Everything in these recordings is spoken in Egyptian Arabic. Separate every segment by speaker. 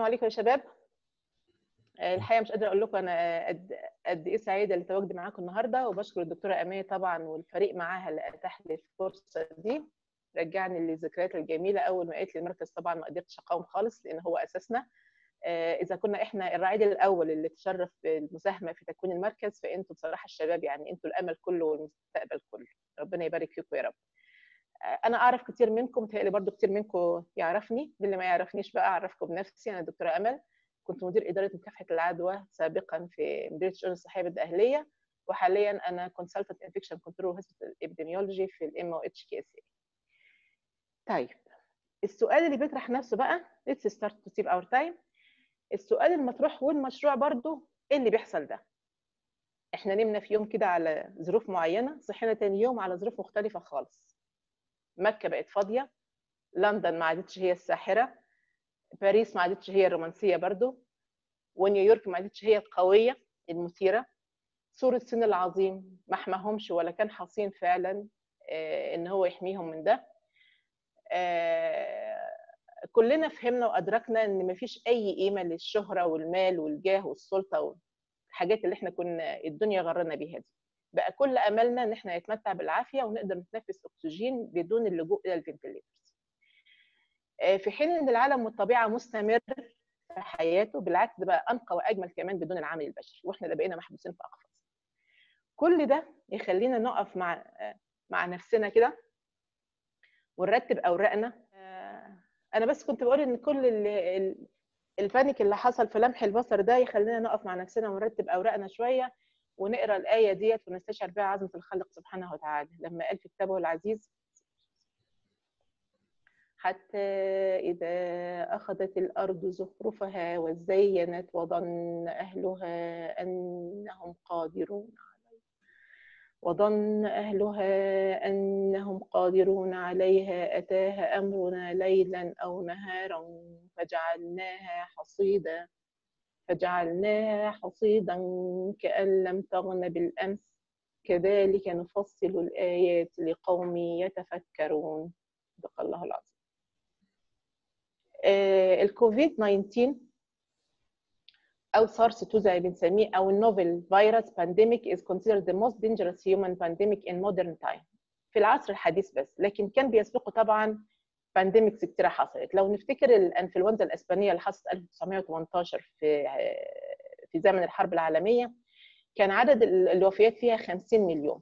Speaker 1: عليكم يا شباب الحقيقه مش قادره اقول لكم انا قد قد ايه سعيده اللي تواجدي معاكم النهارده وبشكر الدكتوره اميه طبعا والفريق معاها اللي اتاح لي الفرصه دي رجعني للذكريات الجميله اول ما قالت لي المركز طبعا ما قدرتش اقاوم خالص لان هو اساسنا اذا كنا احنا الرعيل الاول اللي تشرف بالمساهمه في تكوين المركز فانتوا بصراحه الشباب يعني انتوا الامل كله والمستقبل كله ربنا يبارك فيكم يا رب انا اعرف كتير منكم متهيألي برضو كتير منكم يعرفني اللي ما يعرفنيش بقى اعرفكم بنفسي انا دكتوره امل كنت مدير اداره مكافحه العدوى سابقا في مديريه الشؤون الصحيه بالدقهليه وحاليا انا كونسلتنت انفكشن كنترول هوسبيتال ابيديميولوجي في الام او اتش كي اس اي طيب السؤال اللي بيطرح نفسه بقى let's start to save our time السؤال المطروح والمشروع برضو ايه اللي بيحصل ده احنا نمنا في يوم كده على ظروف معينه صحينا تاني يوم على ظروف مختلفه خالص مكه بقت فاضيه لندن ما عادتش هي الساحره باريس ما عادتش هي الرومانسيه برضو ونيويورك ما عادتش هي القويه المثيره سور الصين العظيم ما حماهمش ولا كان حصين فعلا ان هو يحميهم من ده كلنا فهمنا وادركنا ان ما فيش اي قيمه للشهره والمال والجاه والسلطه والحاجات اللي احنا كنا الدنيا غرنا بيها دي بقى كل املنا ان احنا نتمتع بالعافيه ونقدر نتنفس اكسجين بدون اللجوء الى الفنتليترز في حين ان العالم والطبيعه مستمر في حياته بالعكس ده بقى انقى واجمل كمان بدون العامل البشري واحنا اللي بقينا محبوسين في اقفاص كل ده يخلينا نقف مع مع نفسنا كده ونرتب اوراقنا انا بس كنت بقول ان كل البانيك اللي حصل في لمح البصر ده يخلينا نقف مع نفسنا ونرتب اوراقنا شويه ونقرا الايه ديت ونستشعر بها عظمه الخالق سبحانه وتعالى لما قال في كتابه العزيز حتى إذا أخذت الأرض زخرفها وزينت وظن أهلها أنهم قادرون عليها وظن أهلها أنهم قادرون عليها أتاها أمرنا ليلا أو نهارا فجعلناها حصيدا فجعلناها حصيدا كأن لم تغن بالأمس كذلك نفصل الآيات لقوم يتفكرون صدق الله العظيم الكوفيد 19 او سارس 2 زي ما بنسميه او النوفل فيروس بانديميك is considered the most dangerous human pandemic in modern time في العصر الحديث بس لكن كان بيسبقه طبعا بانديميكس كتيرة حصلت لو نفتكر الانفلونزا الاسبانيه اللي حصلت 1918 في في زمن الحرب العالميه كان عدد الوفيات فيها 50 مليون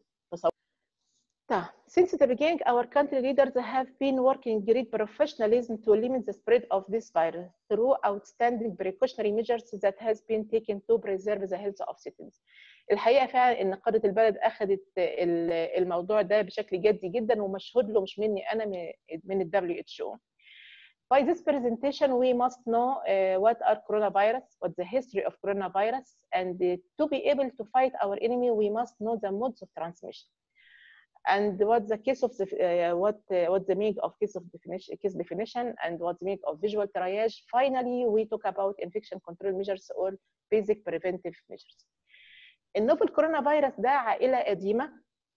Speaker 1: Since the beginning, our country leaders have been working great professionalism to limit the spread of this virus through outstanding precautionary measures that has been taken to preserve the health of citizens. الحقيقه فعلا ان قاده البلد اخذت الموضوع ده بشكل جدي جدا ومشهود له مش مني انا من ال WHO. By this presentation, we must know uh, what are coronavirus, what the history of coronavirus, and uh, to be able to fight our enemy, we must know the modes of transmission. and what the case of the uh, what uh, what the meaning of case of definition case definition and what the meaning of visual triage finally we talk about infection control measures or basic preventive measures النوفل كورونا فيروس ده عائله قديمه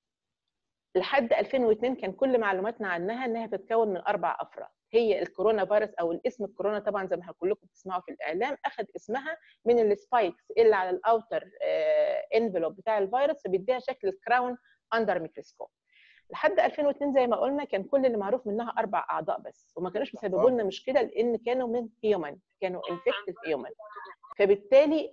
Speaker 1: لحد 2002 كان كل معلوماتنا عنها انها بتتكون من اربع افراد هي الكورونا فيروس او الاسم الكورونا طبعا زي ما كلكم بتسمعوا في الاعلام اخذ اسمها من السبايكس اللي على الاوتر انفلوب بتاع الفيروس فبيديها شكل الكراون اندر ميكروسكوب لحد 2002 زي ما قلنا كان كل اللي معروف منها اربع اعضاء بس وما كانوش بيسببوا لنا مشكله لان كانوا من هيومن كانوا انفكتد هيومن فبالتالي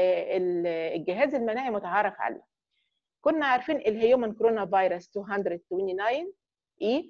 Speaker 1: الجهاز المناعي متعارف عليه كنا عارفين الهيومن كورونا فيروس 229 اي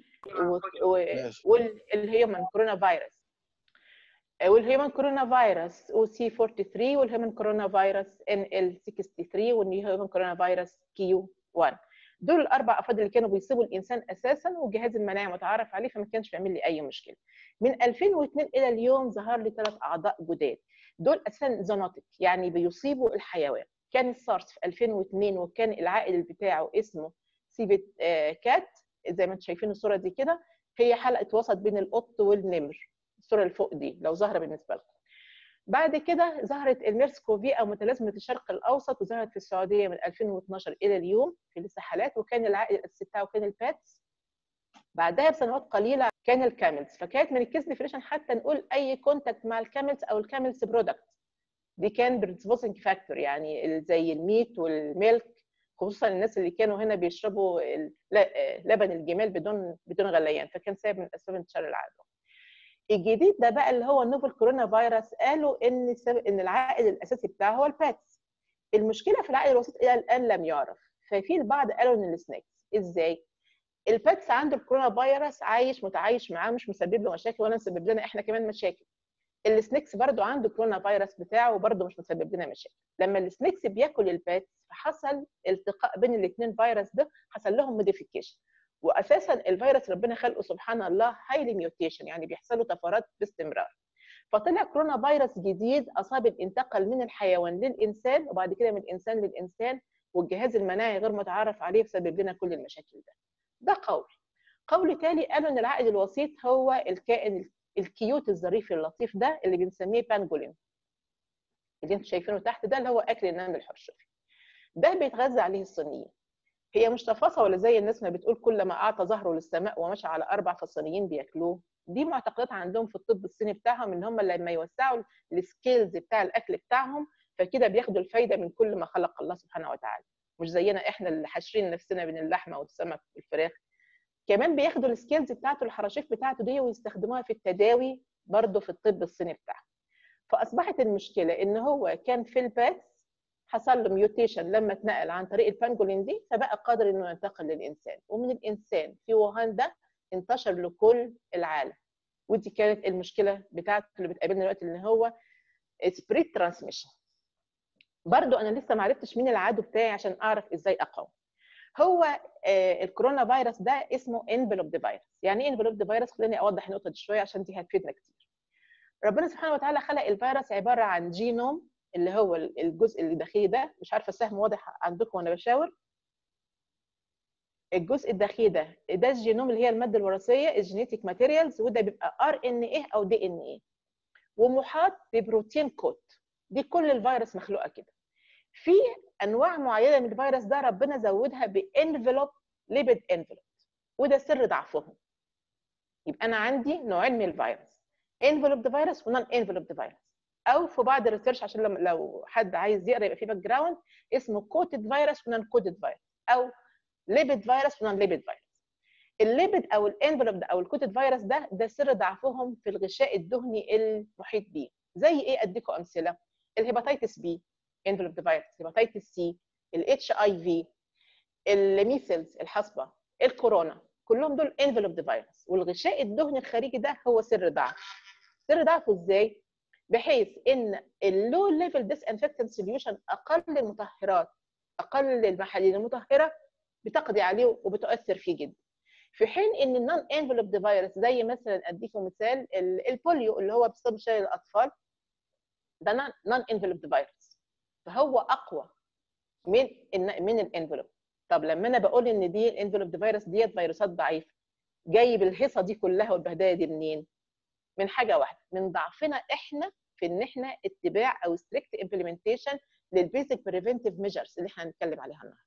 Speaker 1: والهيومن كورونا فيروس والهيومن كورونا فيروس او سي 43 والهيومن كورونا فيروس ان ال 63 والهيومن كورونا فيروس كيو 1 دول الاربع افراد اللي كانوا بيصيبوا الانسان اساسا والجهاز المناعي متعارف عليه فما كانش بيعمل لي اي مشكله من 2002 الى اليوم ظهر لي ثلاث اعضاء جداد دول اساسا زونوتيك يعني بيصيبوا الحيوان كان السارس في 2002 وكان العائل بتاعه اسمه سيبت كات زي ما انتم شايفين الصوره دي كده هي حلقه وسط بين القط والنمر الصوره اللي فوق دي لو ظاهره بالنسبه لكم بعد كده ظهرت الميرس كوفي او متلازمه الشرق الاوسط وظهرت في السعوديه من 2012 الى اليوم في الساحلات وكان العائد الاساسي بتاعه كان الباتس بعدها بسنوات قليله كان الكاملز فكانت من الكيس ديفينيشن حتى نقول اي كونتاكت مع الكاملز او الكاملز برودكت دي كان بريدسبوزنج فاكتور يعني زي الميت والميلك خصوصا الناس اللي كانوا هنا بيشربوا لبن الجمال بدون بدون غليان فكان سبب من اسباب انتشار العدوى. الجديد ده بقى اللي هو النوفل كورونا فيروس قالوا ان ان العائد الاساسي بتاعه هو الباتس. المشكله في العائد الوسيط الى الان لم يعرف ففي البعض قالوا ان السناكس ازاي؟ الباتس عنده الكورونا فيروس عايش متعايش معاه مش مسبب له مشاكل ولا مسبب لنا احنا كمان مشاكل. السنيكس برضو عنده كورونا فيروس بتاعه وبرضو مش مسبب لنا مشاكل لما السنيكس بياكل الباتس فحصل التقاء بين الاثنين فيروس ده حصل لهم موديفيكيشن واساسا الفيروس ربنا خلقه سبحان الله هايلي ميوتيشن يعني بيحصل له طفرات باستمرار فطلع كورونا فيروس جديد اصاب انتقل من الحيوان للانسان وبعد كده من الانسان للانسان والجهاز المناعي غير متعرف عليه فسبب لنا كل المشاكل ده ده قول قول تاني قالوا ان العائد الوسيط هو الكائن الكيوت الظريف اللطيف ده اللي بنسميه بانجولين اللي انتم شايفينه تحت ده اللي هو اكل النمل الحرشفي ده بيتغذى عليه الصينيين هي مش تفاصيل ولا زي الناس ما بتقول كل ما اعطى ظهره للسماء ومشى على اربع فالصينيين بياكلوه دي معتقدات عندهم في الطب الصيني بتاعهم ان هم لما يوسعوا السكيلز بتاع الاكل بتاعهم فكده بياخدوا الفايده من كل ما خلق الله سبحانه وتعالى مش زينا احنا اللي حاشرين نفسنا بين اللحمه والسمك والفراخ كمان بياخدوا السكيلز بتاعته الحراشيف بتاعته دي ويستخدموها في التداوي برضه في الطب الصيني بتاعه فاصبحت المشكله ان هو كان في الباتس حصل له ميوتيشن لما اتنقل عن طريق البانجولين دي فبقى قادر انه ينتقل للانسان ومن الانسان في ووهان ده انتشر لكل العالم ودي كانت المشكله بتاعته اللي بتقابلنا دلوقتي ان هو سبريت ترانسميشن برضو انا لسه ما عرفتش مين العدو بتاعي عشان اعرف ازاي اقاوم هو الكورونا فيروس ده اسمه انفلوب فيروس يعني ايه انفلوب فيروس خليني اوضح النقطه دي شويه عشان دي هتفيدنا كتير ربنا سبحانه وتعالى خلق الفيروس عباره عن جينوم اللي هو الجزء اللي داخلي ده مش عارفه السهم واضح عندكم وانا بشاور الجزء الداخلي ده ده الجينوم اللي هي الماده الوراثيه الجينيتيك ماتيريالز وده بيبقى ار ان ايه او دي ان ايه ومحاط ببروتين كود دي كل الفيروس مخلوقه كده في انواع معينه من الفيروس ده ربنا زودها بانفلوب ليبيد انفلوب وده سر ضعفهم يبقى انا عندي نوعين من الفيروس انفلوب فيروس ونون انفلوب فيروس او في بعض الريسيرش عشان لما لو حد عايز يقرا يبقى في باك جراوند اسمه كوتد فيروس ونون كوتد فيروس او ليبيد فيروس ونون ليبيد فيروس الليبيد او الانفلوب او الكوتد فيروس ده ده سر ضعفهم في الغشاء الدهني المحيط بيه زي ايه اديكم امثله الهيباتيتس بي انفلوب فيروس هيباتيتس سي الاتش اي في الميسلز الحصبه الكورونا كلهم دول انفلوب فيروس والغشاء الدهني الخارجي ده هو سر ضعف سر ضعفه ازاي بحيث ان اللو ليفل ديس انفكتنت سوليوشن اقل المطهرات اقل المحاليل المطهره بتقضي عليه وبتؤثر فيه جدا في حين ان النون انفلوب فيروس زي مثلا اديكم مثال البوليو اللي هو بسبب شلل الاطفال ده نون انفلوب فيروس فهو اقوى من من الانفلوب طب لما انا بقول ان دي الانفلوب فيروس ديت فيروسات ضعيفه جاي بالهيصه دي كلها والبهدله دي منين؟ من حاجه واحده من ضعفنا احنا في ان احنا اتباع او ستريكت امبلمنتيشن للبيزك بريفنتيف ميجرز اللي احنا هنتكلم عليها النهارده.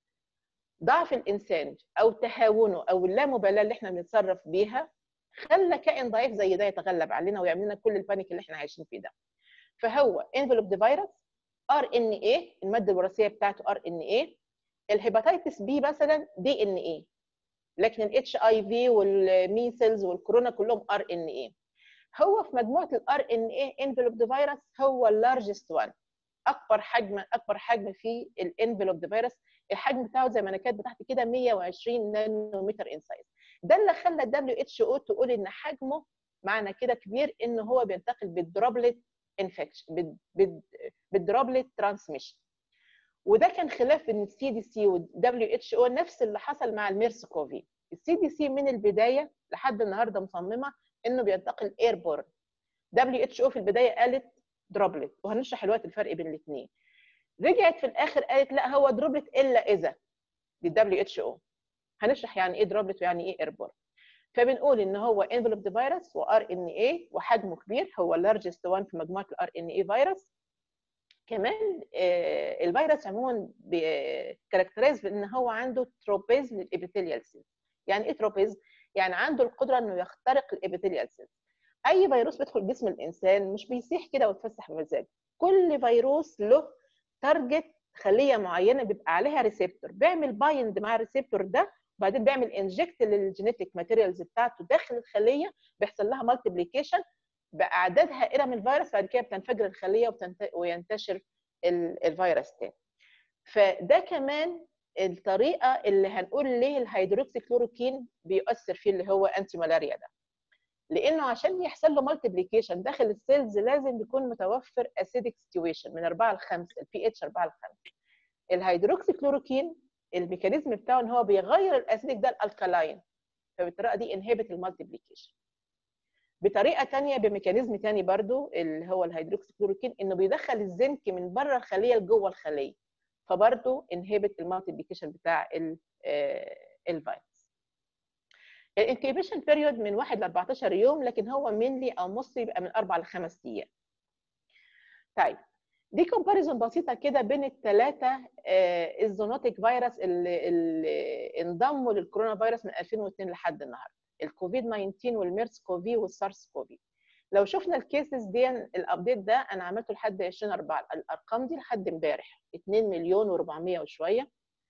Speaker 1: ضعف الانسان او تهاونه او اللامبالاه اللي احنا بنتصرف بيها خلى كائن ضعيف زي ده يتغلب علينا ويعمل لنا كل البانيك اللي احنا عايشين فيه ده. فهو انفلوب فيروس ار ان اي الماده الوراثيه بتاعته ار ان اي الهيباتيتس بي مثلا دي ان اي لكن الاتش اي في والميسلز والكورونا كلهم ار ان اي هو في مجموعه الار ان اي انفلوب فيروس هو اللارجست وان اكبر حجم اكبر حجم في الانفلوب فيروس الحجم بتاعه زي ما انا كاتبه تحت كده 120 نانومتر ان سايز ده اللي خلى الدبليو اتش او تقول ان حجمه معنى كده كبير ان هو بينتقل بالدروبلت انفكشن بالدروبلت ترانسميشن وده كان خلاف ان السي دي سي والدبليو اتش او نفس اللي حصل مع الميرس كوفي السي دي سي من البدايه لحد النهارده مصممه انه بينتقل ايربورن دبليو اتش او في البدايه قالت دروبلت وهنشرح دلوقتي الفرق بين الاثنين رجعت في الاخر قالت لا هو دروبلت الا اذا للدبليو اتش او هنشرح يعني ايه دروبلت ويعني ايه ايربورن فبنقول ان هو انفلوب فيروس وار ان اي وحجمه كبير هو اللارجست وان في مجموعه الار ان اي فيروس كمان الفيروس عموما كاركترايز بان هو عنده تروبيزم للابيثيليال سيل يعني ايه تروبيزم يعني عنده القدره انه يخترق الابيثيليال سيلز اي فيروس بيدخل جسم الانسان مش بيسيح كده ويتفسح بمزاجه كل فيروس له تارجت خليه معينه بيبقى عليها ريسبتور بيعمل بايند مع الريسبتور ده وبعدين بيعمل انجكت للجينيتك ماتيريالز بتاعته داخل الخليه بيحصل لها مالتيبليكيشن باعداد هائله من الفيروس بعد كده بتنفجر الخليه وبتنت... وينتشر الفيروس تاني فده كمان الطريقه اللي هنقول ليه الهيدروكسي كلوروكين بيؤثر فيه اللي هو انتي ملاريا ده لانه عشان يحصل له مالتيبليكيشن داخل السيلز لازم يكون متوفر اسيدك سيتويشن من 4 ل 5 البي اتش 4 ل 5 الهيدروكسي كلوروكين الميكانيزم بتاعه ان هو بيغير الاسيدك ده الالكالاين فبالطريقه دي انهبت المالتيبليكيشن بطريقه ثانيه بميكانيزم ثاني برضو اللي هو الهيدروكسي كلوروكين انه بيدخل الزنك من بره الخليه لجوه الخليه فبرضه انهبت المالتيبليكيشن بتاع الفيروس الانكيبيشن بيريود من 1 ل 14 يوم لكن هو مينلي او مصري يبقى من 4 ل 5 ايام طيب دي كومباريزون بسيطه كده بين الثلاثه الزونوتيك فيروس اللي, اللي انضموا للكورونا فيروس من 2002 لحد النهارده الكوفيد 19 والميرس كوفي والسارس كوفي لو شفنا الكيسز دي الابديت ده انا عملته لحد 20 4 الارقام دي لحد امبارح 2 مليون و400 وشويه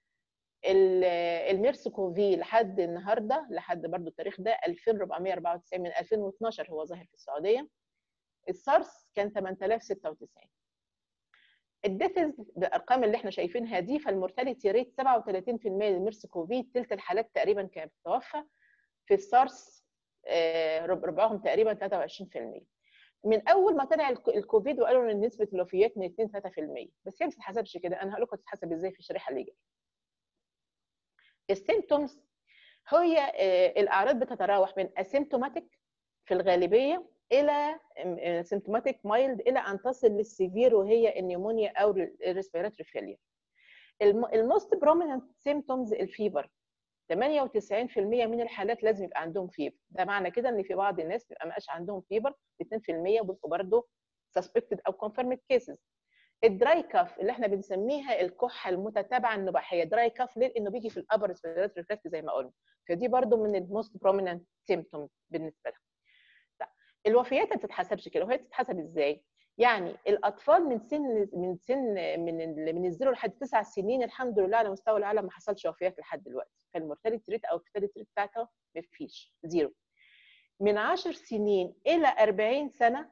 Speaker 1: الميرس كوفي لحد النهارده لحد برضو التاريخ ده 2494 من 2012 هو ظاهر في السعوديه السارس كان 8096 الديثز بالارقام اللي احنا شايفينها دي فالمورتاليتي ريت 37% للميرس كوفي ثلث الحالات تقريبا كانت بتتوفى في السارس ربعهم تقريبا 23% من اول ما طلع الكوفيد وقالوا ان نسبه الوفيات من 2 3% بس هي ما بتتحسبش كده انا هقول لكم تتحسب ازاي في الشريحه اللي جايه السيمتومز هي الاعراض بتتراوح من اسيمتوماتيك في الغالبيه الى سيمتوماتيك مايلد الى ان تصل للسيفير وهي النيمونيا او الريسبيراتوري فيلير الموست بروميننت سيمتومز الفيبر 98% من الحالات لازم يبقى عندهم فيبر ده معنى كده ان في بعض الناس بيبقى ما عندهم فيبر 2% بيبقوا برضه suspected او confirmed cases الدراي كاف اللي احنا بنسميها الكحه المتتابعه النباحيه دراي كاف ليه؟ لانه بيجي في الابر ريسبيراتوري تراكت زي ما قلنا فدي برضو من الموست بروميننت سيمتوم بالنسبه لها طيب الوفيات ما بتتحسبش كده الوفيات بتتحسب ازاي يعني الاطفال من سن من سن من من الزيرو لحد تسع سنين الحمد لله على مستوى العالم ما حصلش وفيات لحد دلوقتي فالمورتاليتي ريت او الفيتاليتي ريت بتاعتها ما فيش زيرو من 10 سنين الى 40 سنه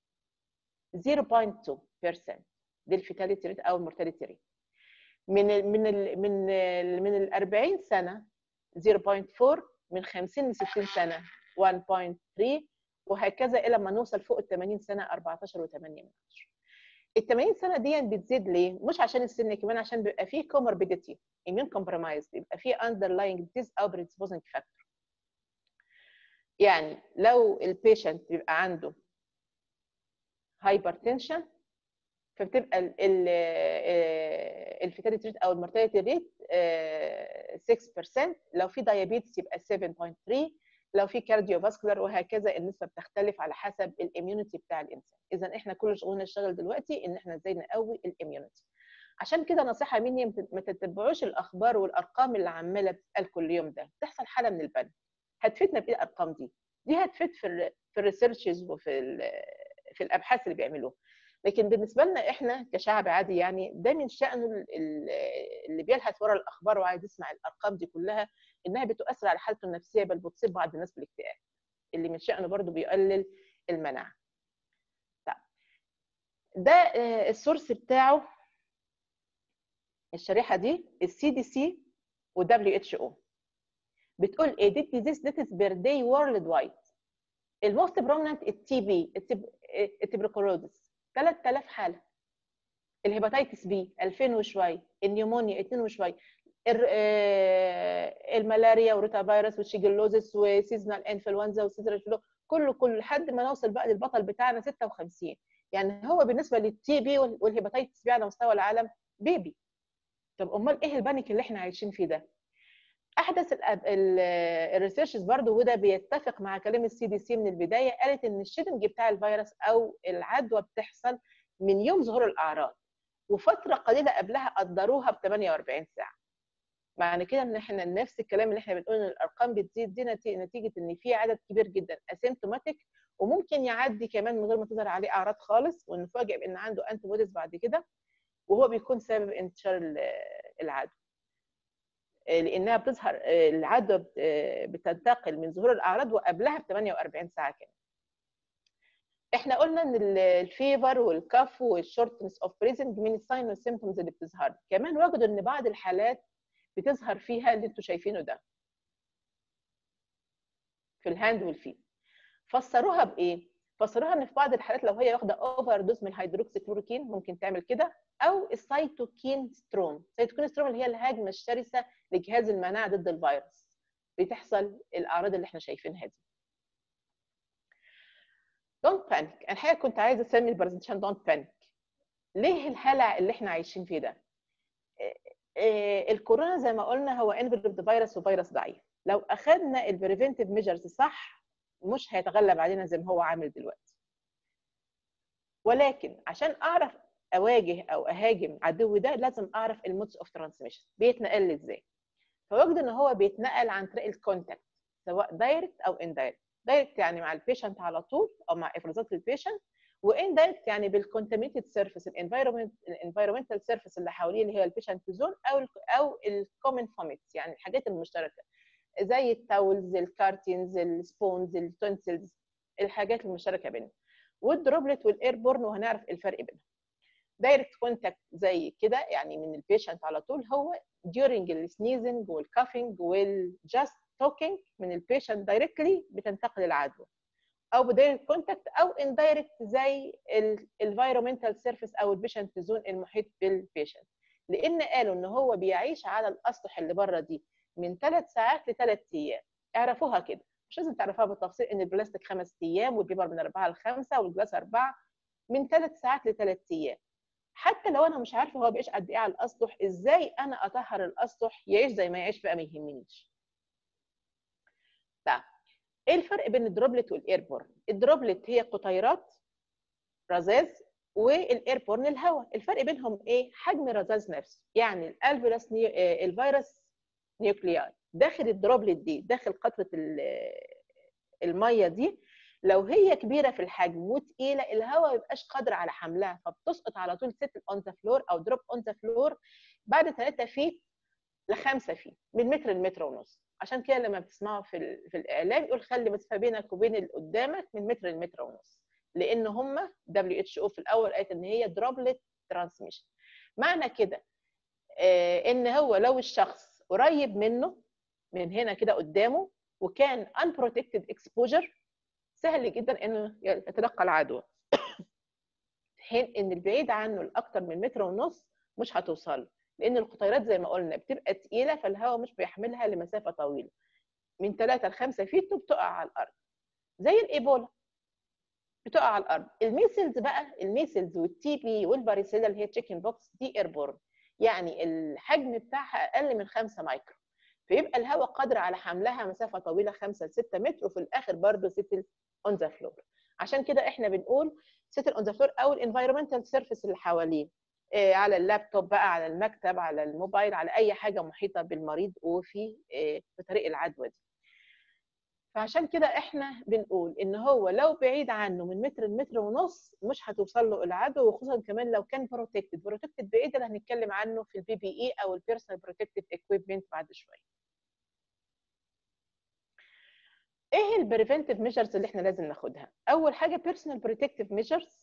Speaker 1: 0.2% دي الفيتاليتي ريت او المورتاليتي ريت من ال من ال من ال من ال 40 سنه 0.4 من 50 ل 60 سنه 1.3 وهكذا الى ما نوصل فوق ال 80 سنه 14.8 ال 80 سنه دي بتزيد ليه؟ مش عشان السن كمان عشان بيبقى فيه كوموربيديتي immune compromise بيبقى فيه underlying disease او predisposing factor يعني لو البيشنت بيبقى عنده هايبرتنشن فبتبقى الفيتاليتي ريت او المورتاليتي ريت 6% لو في دايابيتس يبقى 7.3 لو في كارديو فاسكولار وهكذا النسبه بتختلف على حسب الاميونيتي بتاع الانسان اذا احنا كل شغلنا نشتغل دلوقتي ان احنا ازاي نقوي الاميونيتي عشان كده نصيحه مني ما تتبعوش الاخبار والارقام اللي عماله بتتقال كل يوم ده بتحصل حاله من البنك هتفيدنا بايه الارقام دي دي هتفيد في ال في الريسيرشز وفي في الابحاث اللي بيعملوها لكن بالنسبه لنا احنا كشعب عادي يعني ده من شانه اللي بيلهث ورا الاخبار وعايز يسمع الارقام دي كلها انها بتؤثر على حالته النفسيه بل بتصيب بعض الناس بالاكتئاب اللي من شانه برضه بيقلل المناعه طيب ده السورس بتاعه الشريحه دي السي دي سي ودبليو اتش او بتقول ايه دي ديزيز ديتس بير داي وورلد وايد الموست برومننت التي بي التبركلوزس 3000 حاله الهيباتيتس بي 2000 وشويه النيومونيا 2 وشويه الملاريا وروتا فيروس والشيجلوزس وسيزونال انفلونزا وسيزونال فلو كله كله لحد ما نوصل بقى للبطل بتاعنا 56 يعني هو بالنسبه للتي بي والهيباتيتس بي على مستوى العالم بيبي طب امال ايه البانيك اللي احنا عايشين فيه ده احدث الريسيرشز برضه وده بيتفق مع كلام السي دي سي من البدايه قالت ان الشيدنج بتاع الفيروس او العدوى بتحصل من يوم ظهور الاعراض وفتره قليله قبلها قدروها ب 48 ساعه معنى كده ان احنا نفس الكلام اللي احنا بنقول ان الارقام بتزيد دي نتيجه ان في عدد كبير جدا اسيمتوماتيك وممكن يعدي كمان من غير ما تظهر عليه اعراض خالص ونفاجئ بان عنده انتي بوديز بعد كده وهو بيكون سبب انتشار العدوى لانها بتظهر العدوى بتنتقل من ظهور الاعراض وقبلها ب 48 ساعه كمان احنا قلنا ان الفيفر والكف والشورتنس اوف بريزنج من الساين والسيمتومز اللي بتظهر كمان وجدوا ان بعض الحالات بتظهر فيها اللي انتوا شايفينه ده في الهاند والفيت فسروها بايه فسروها ان في بعض الحالات لو هي واخده اوفر دوز من الهيدروكسي كلوروكين ممكن تعمل كده او السيتوكين ستروم السيتوكين ستروم اللي هي الهجمه الشرسه لجهاز المناعه ضد الفيروس بتحصل الاعراض اللي احنا شايفينها دي دونت بانيك الحقيقه كنت عايزه اسمي البرزنتيشن دونت بانيك ليه الهلع اللي احنا عايشين فيه ده الكورونا زي ما قلنا هو انفلوبد فيروس وفيروس ضعيف لو اخذنا البريفنتيف ميجرز صح مش هيتغلب علينا زي ما هو عامل دلوقتي ولكن عشان اعرف اواجه او اهاجم عدو ده لازم اعرف المودز اوف ترانسميشن بيتنقل لي ازاي فوجد ان هو بيتنقل عن طريق الكونتاكت سواء دايركت او اندايركت دايركت يعني مع البيشنت على طول او مع افرازات البيشنت واندايركت يعني بالكونتامينتد سيرفيس الانفايرمنت الانفايرمنتال سيرفيس اللي حواليه اللي هي البيشنت زون او ال او الكومن فوميتس يعني الحاجات المشتركه زي التاولز الكارتينز السبونز التونسلز الحاجات المشتركه بينهم والدروبلت والايربورن وهنعرف الفرق بينهم دايركت كونتاكت زي كده يعني من البيشنت على طول هو during السنيزنج والكافينج والجاست توكينج من البيشنت دايركتلي بتنتقل العدوى او بدايركت كونتاكت او اندايركت زي الفيرومنتال سيرفيس او البيشنت زون المحيط بالبيشنت لان قالوا ان هو بيعيش على الاسطح اللي بره دي من ثلاث ساعات لثلاث ايام اعرفوها كده مش لازم تعرفوها بالتفصيل ان البلاستيك خمس ايام والبيبر من اربعه لخمسه والجلاس اربعه من ثلاث ساعات لثلاث ايام حتى لو انا مش عارفه هو بيعيش قد ايه على الاسطح ازاي انا اطهر الاسطح يعيش زي ما يعيش بقى ما يهمنيش طيب ايه الفرق بين الدروبلت والايربورن الدروبلت هي قطيرات رذاذ والايربورن الهواء الفرق بينهم ايه حجم الرذاذ نفسه يعني الالفيروس نيو... الفيروس نيوكلياي داخل الدروبلت دي داخل قطره الميه دي لو هي كبيره في الحجم وتقيله الهواء ما يبقاش قادر على حملها فبتسقط على طول ست اون ذا فلور او دروب اون ذا فلور بعد 3 فيت ل 5 فيت من متر لمتر ونص عشان كده لما بتسمعوا في, في الاعلام يقول خلي مسافه بينك وبين اللي قدامك من متر لمتر ونص لان هم دبليو اتش او في الاول قالت ان هي دروبلت ترانسميشن معنى كده آه ان هو لو الشخص قريب منه من هنا كده قدامه وكان unprotected exposure سهل جدا انه يتلقى العدوى حين ان البعيد عنه لاكثر من متر ونص مش هتوصل لان القطيرات زي ما قلنا بتبقى تقيله فالهواء مش بيحملها لمسافه طويله من 3 ل 5 فيت وبتقع على الارض زي الايبولا بتقع على الارض الميسلز بقى الميسلز والتي بي والباريسيلا اللي هي تشيكن بوكس دي ايربورن يعني الحجم بتاعها اقل من 5 مايكرو فيبقى الهواء قادر على حملها مسافه طويله 5 ل 6 متر وفي الاخر برضه ستل اون ذا فلور عشان كده احنا بنقول ستل اون ذا فلور او الانفايرمنتال سيرفيس اللي حواليه إيه على اللابتوب بقى على المكتب على الموبايل على اي حاجه محيطه بالمريض وفي إيه في طريق العدوى دي فعشان كده احنا بنقول ان هو لو بعيد عنه من متر لمتر ونص مش هتوصل له العدوى وخصوصا كمان لو كان بروتكتد بروتكتد بايه ده اللي هنتكلم عنه في البي بي اي او البيرسونال بروتكتيف اكويبمنت بعد شويه ايه البريفنتيف ميجرز اللي احنا لازم ناخدها اول حاجه بيرسونال بروتكتيف ميجرز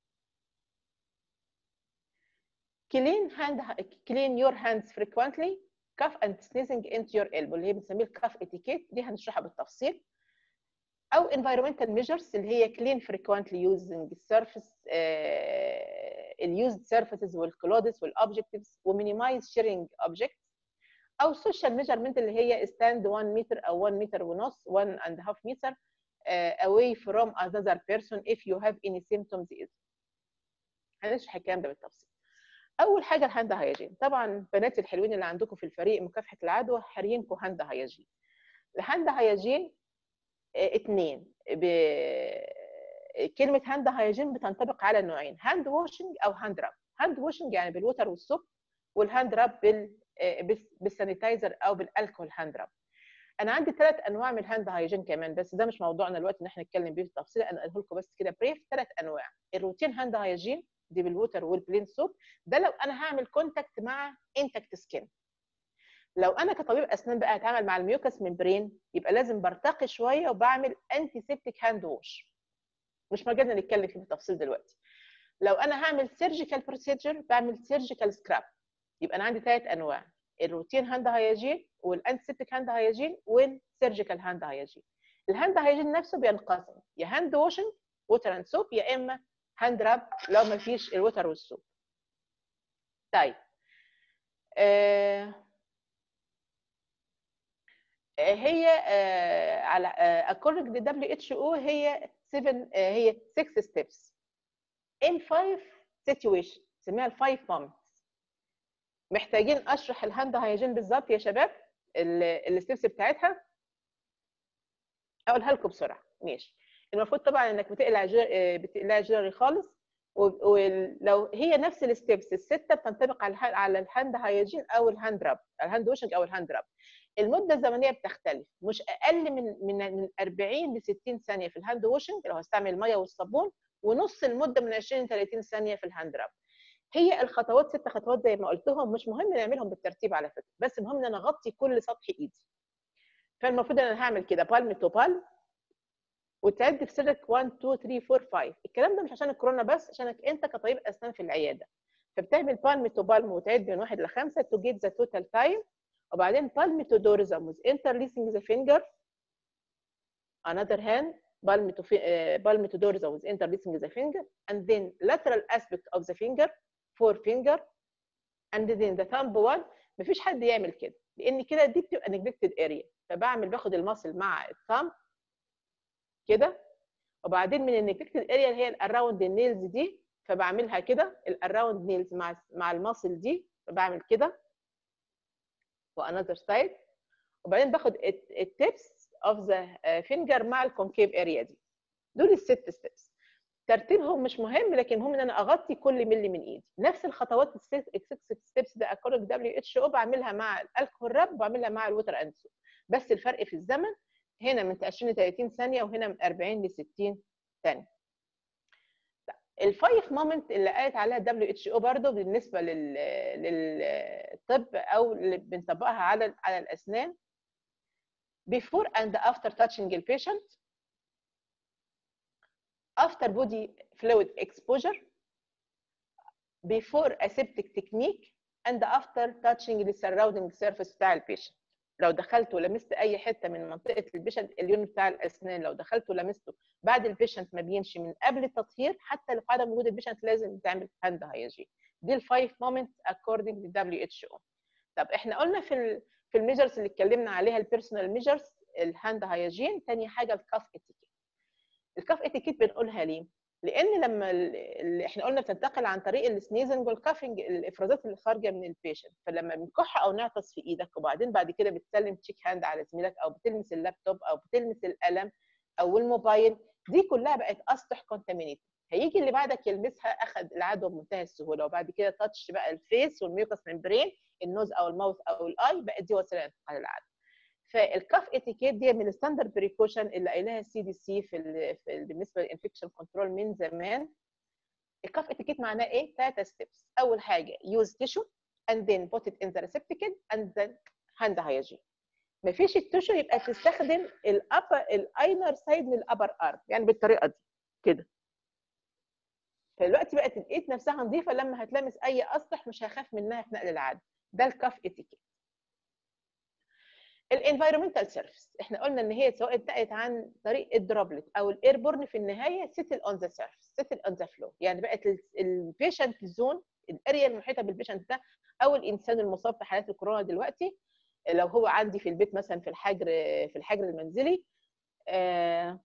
Speaker 1: clean hand clean your hands frequently cough and sneezing into your elbow اللي هي بنسميه الكاف اتيكيت دي هنشرحها بالتفصيل او environmental measures اللي هي clean frequently using surface اليوزد surfaces والكلودز والاوبجكتيفز ومينيمايز sharing objects او social measurement اللي هي stand 1 متر او 1 متر ونص 1 and a half meter uh, away from another person if you have any symptoms هنشرح الكلام ده بالتفصيل اول حاجه الهاند هايجين طبعا بنات الحلوين اللي عندكم في الفريق مكافحه العدوى حاريينكم هاند هايجين الهاند هايجين اثنين ب... كلمه هاند هايجين بتنطبق على نوعين هاند واشنج او هاند راب هاند واشنج يعني بالوتر والصب والهاند راب بال بالسانيتايزر او بالالكول هاند راب انا عندي ثلاث انواع من الهاند هايجين كمان بس ده مش موضوعنا دلوقتي ان احنا نتكلم بيه بالتفصيل انا اقول لكم بس كده بريف ثلاث انواع الروتين هاند هايجين دي بالووتر والبلين سوب ده لو انا هعمل كونتاكت مع انتكت سكين لو انا كطبيب اسنان بقى هتعامل مع الميوكس ممبرين يبقى لازم برتقي شويه وبعمل انتي سيبتيك هاند ووش مش مجالنا نتكلم فيه بالتفصيل دلوقتي لو انا هعمل سيرجيكال بروسيجر بعمل سيرجيكال سكراب يبقى انا عندي ثلاث انواع الروتين هاند هايجين والانتيسيبتيك هاند هايجين والسيرجيكال هاند هايجين الهاند هايجين نفسه بينقسم يا هاند واشنج ووتر اند سوب يا اما هاند راب لو ما فيش الوتر والسوب طيب آه هي آه على آه according to WHO هي 7 هي 6 steps in 5 situations نسميها ال 5 moments محتاجين اشرح الهاند هايجين بالظبط يا شباب الستبس بتاعتها اقولها لكم بسرعه ماشي المفروض طبعا انك بتقلع بتقلع جيري خالص ولو هي نفس الستبس السته بتنطبق على على الهاند هايجين او الهاند راب الهاند واشنج او الهاند راب المده الزمنيه بتختلف مش اقل من من من 40 ل 60 ثانيه في الهاند واشنج لو هستعمل الميه والصابون ونص المده من 20 ل 30 ثانيه في الهاند راب هي الخطوات ست خطوات زي ما قلتهم مش مهم نعملهم بالترتيب على فكره بس المهم ان انا اغطي كل سطح ايدي فالمفروض ان انا هعمل كده بالم تو بالم وتعد في سرك 1 2 3 4 5 الكلام ده مش عشان الكورونا بس عشانك انت كطبيب اسنان في العياده فبتعمل بالم تو بالم وتعد من واحد لخمسه تو جيت ذا توتال تايم وبعدين بالم تو دورزم with interlacing the finger another hand palm to uh, palm to dorsum with interlacing the finger and then lateral aspect of the finger four finger and then the thumb one مفيش حد يعمل كده لان كده دي بتبقى neglected area فبعمل باخد المصل مع الثumb كده وبعدين من النجلكتد اريا اللي هي الاراوند النيلز دي فبعملها كده الاراوند نيلز مع مع المصل دي فبعمل كده وانذر سايد وبعدين باخد التيبس اوف ذا فينجر مع الكونكيف اريا دي دول الست ستيبس ترتيبهم مش مهم لكن المهم ان انا اغطي كل ملي من ايدي نفس الخطوات السكس ستيبس ده اكورد دبليو اتش او بعملها مع الالكول راب وبعملها مع الوتر اند بس الفرق في الزمن هنا من 20 ل 30 ثانيه وهنا من 40 ل 60 ثانيه الفايف مومنت اللي قالت عليها دبليو اتش او برضه بالنسبه لل للطب او اللي بنطبقها على على الاسنان before and after touching the patient after body fluid exposure before aseptic technique and after touching the surrounding surface بتاع البيشنت لو دخلت ولمست اي حته من منطقه البيشنت اليون بتاع الاسنان لو دخلت ولمسته بعد البيشنت ما بيمشي من قبل التطهير حتى لو عدم وجود البيشنت لازم تعمل هاند هايجين دي الفايف مومنتس according to WHO طب احنا قلنا في ال في الميجرز اللي اتكلمنا عليها البيرسونال ميجرز الهاند هايجين تاني حاجه الكاف اتيكيت الكاف اتيكيت بنقولها ليه؟ لان لما اللي احنا قلنا بتنتقل عن طريق السنيزنج والكافنج الافرازات اللي خارجه من البيشنت فلما بنكح او نعطس في ايدك وبعدين بعد كده بتسلم تشيك هاند على زميلك او بتلمس اللابتوب او بتلمس القلم او الموبايل دي كلها بقت اسطح كونتامينيت هيجي اللي بعدك يلمسها اخذ العدوى بمنتهى السهوله وبعد كده تاتش بقى الفيس والميوكس ممبرين النوز او الماوث او الاي بقت دي وسيله انتقال العدوى فالكاف اتيكيت دي من الستاندرد بريكوشن اللي قايلها السي دي سي في, ال في ال بالنسبه للانفكشن كنترول من زمان الكاف اتيكيت معناه ايه؟ ثلاثه ستيبس اول حاجه يوز تيشو and then put it in the receptacle and then hand hygiene مفيش التيشو يبقى تستخدم الابر الاينر سايد للابر ارم يعني بالطريقه دي كده فدلوقتي بقت الايد نفسها نظيفه لما هتلمس اي اسطح مش هخاف منها في نقل العدوى ده الكاف اتيكيت الانفايرمنتال سيرفيس احنا قلنا ان هي سواء اتنقلت عن طريق الدروبلت او الايربورن في النهايه سيتل اون ذا سيرفيس سيتل اون ذا فلو يعني بقت البيشنت زون الاريا المحيطه بالبيشنت ده او الانسان المصاب في حالات الكورونا دلوقتي لو هو عندي في البيت مثلا في الحجر في الحجر المنزلي آه